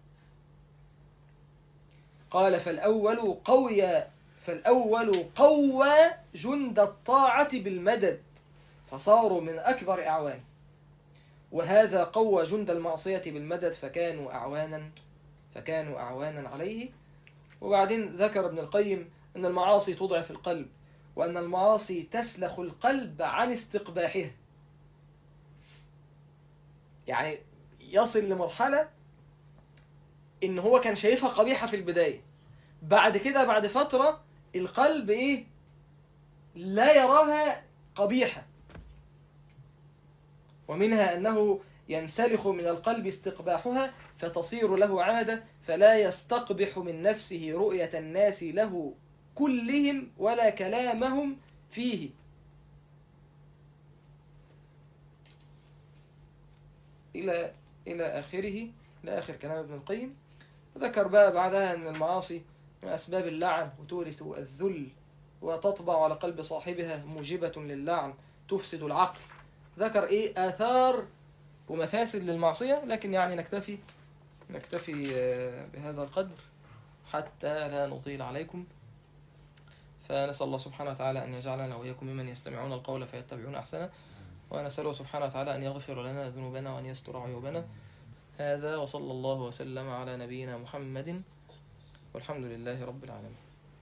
قال فالأول قوي فالأول قوى جند الطاعة بالمدد فصاروا من أكبر أعوان وهذا قوى جند المعصية بالمدد فكانوا أعوانا فكانوا أعوانا عليه وبعدين ذكر ابن القيم أن المعاصي تضعف القلب وأن المعاصي تسلخ القلب عن استقباحها يعني يصل لمرحلة إن هو كان شايفها قبيحة في البداية بعد كده بعد فترة القلب إيه لا يراها قبيحة ومنها أنه ينسلخ من القلب استقباحها فتصير له عادة فلا يستقبح من نفسه رؤية الناس له كلهم ولا كلامهم فيه إلى إلى آخره إلى آخر كلام ابن القيم ذكر بقى بعدها أن المعاصي من أسباب اللعن وتورث الذل وتطبع على قلب صاحبها موجبة للعن تفسد العقل ذكر إيه آثار ومفاسد للمعصية لكن يعني نكتفي نكتفي آه، بهذا القدر حتى لا نطيل عليكم فنسأل الله سبحانه وتعالى أن يجعلنا وإياكم ممن يستمعون القول فيتبعون أحسنه ونسأله سبحانه وتعالى أن يغفر لنا ذنوبنا وأن يستر عيوبنا هذا وصلى الله وسلم على نبينا محمد والحمد لله رب العالمين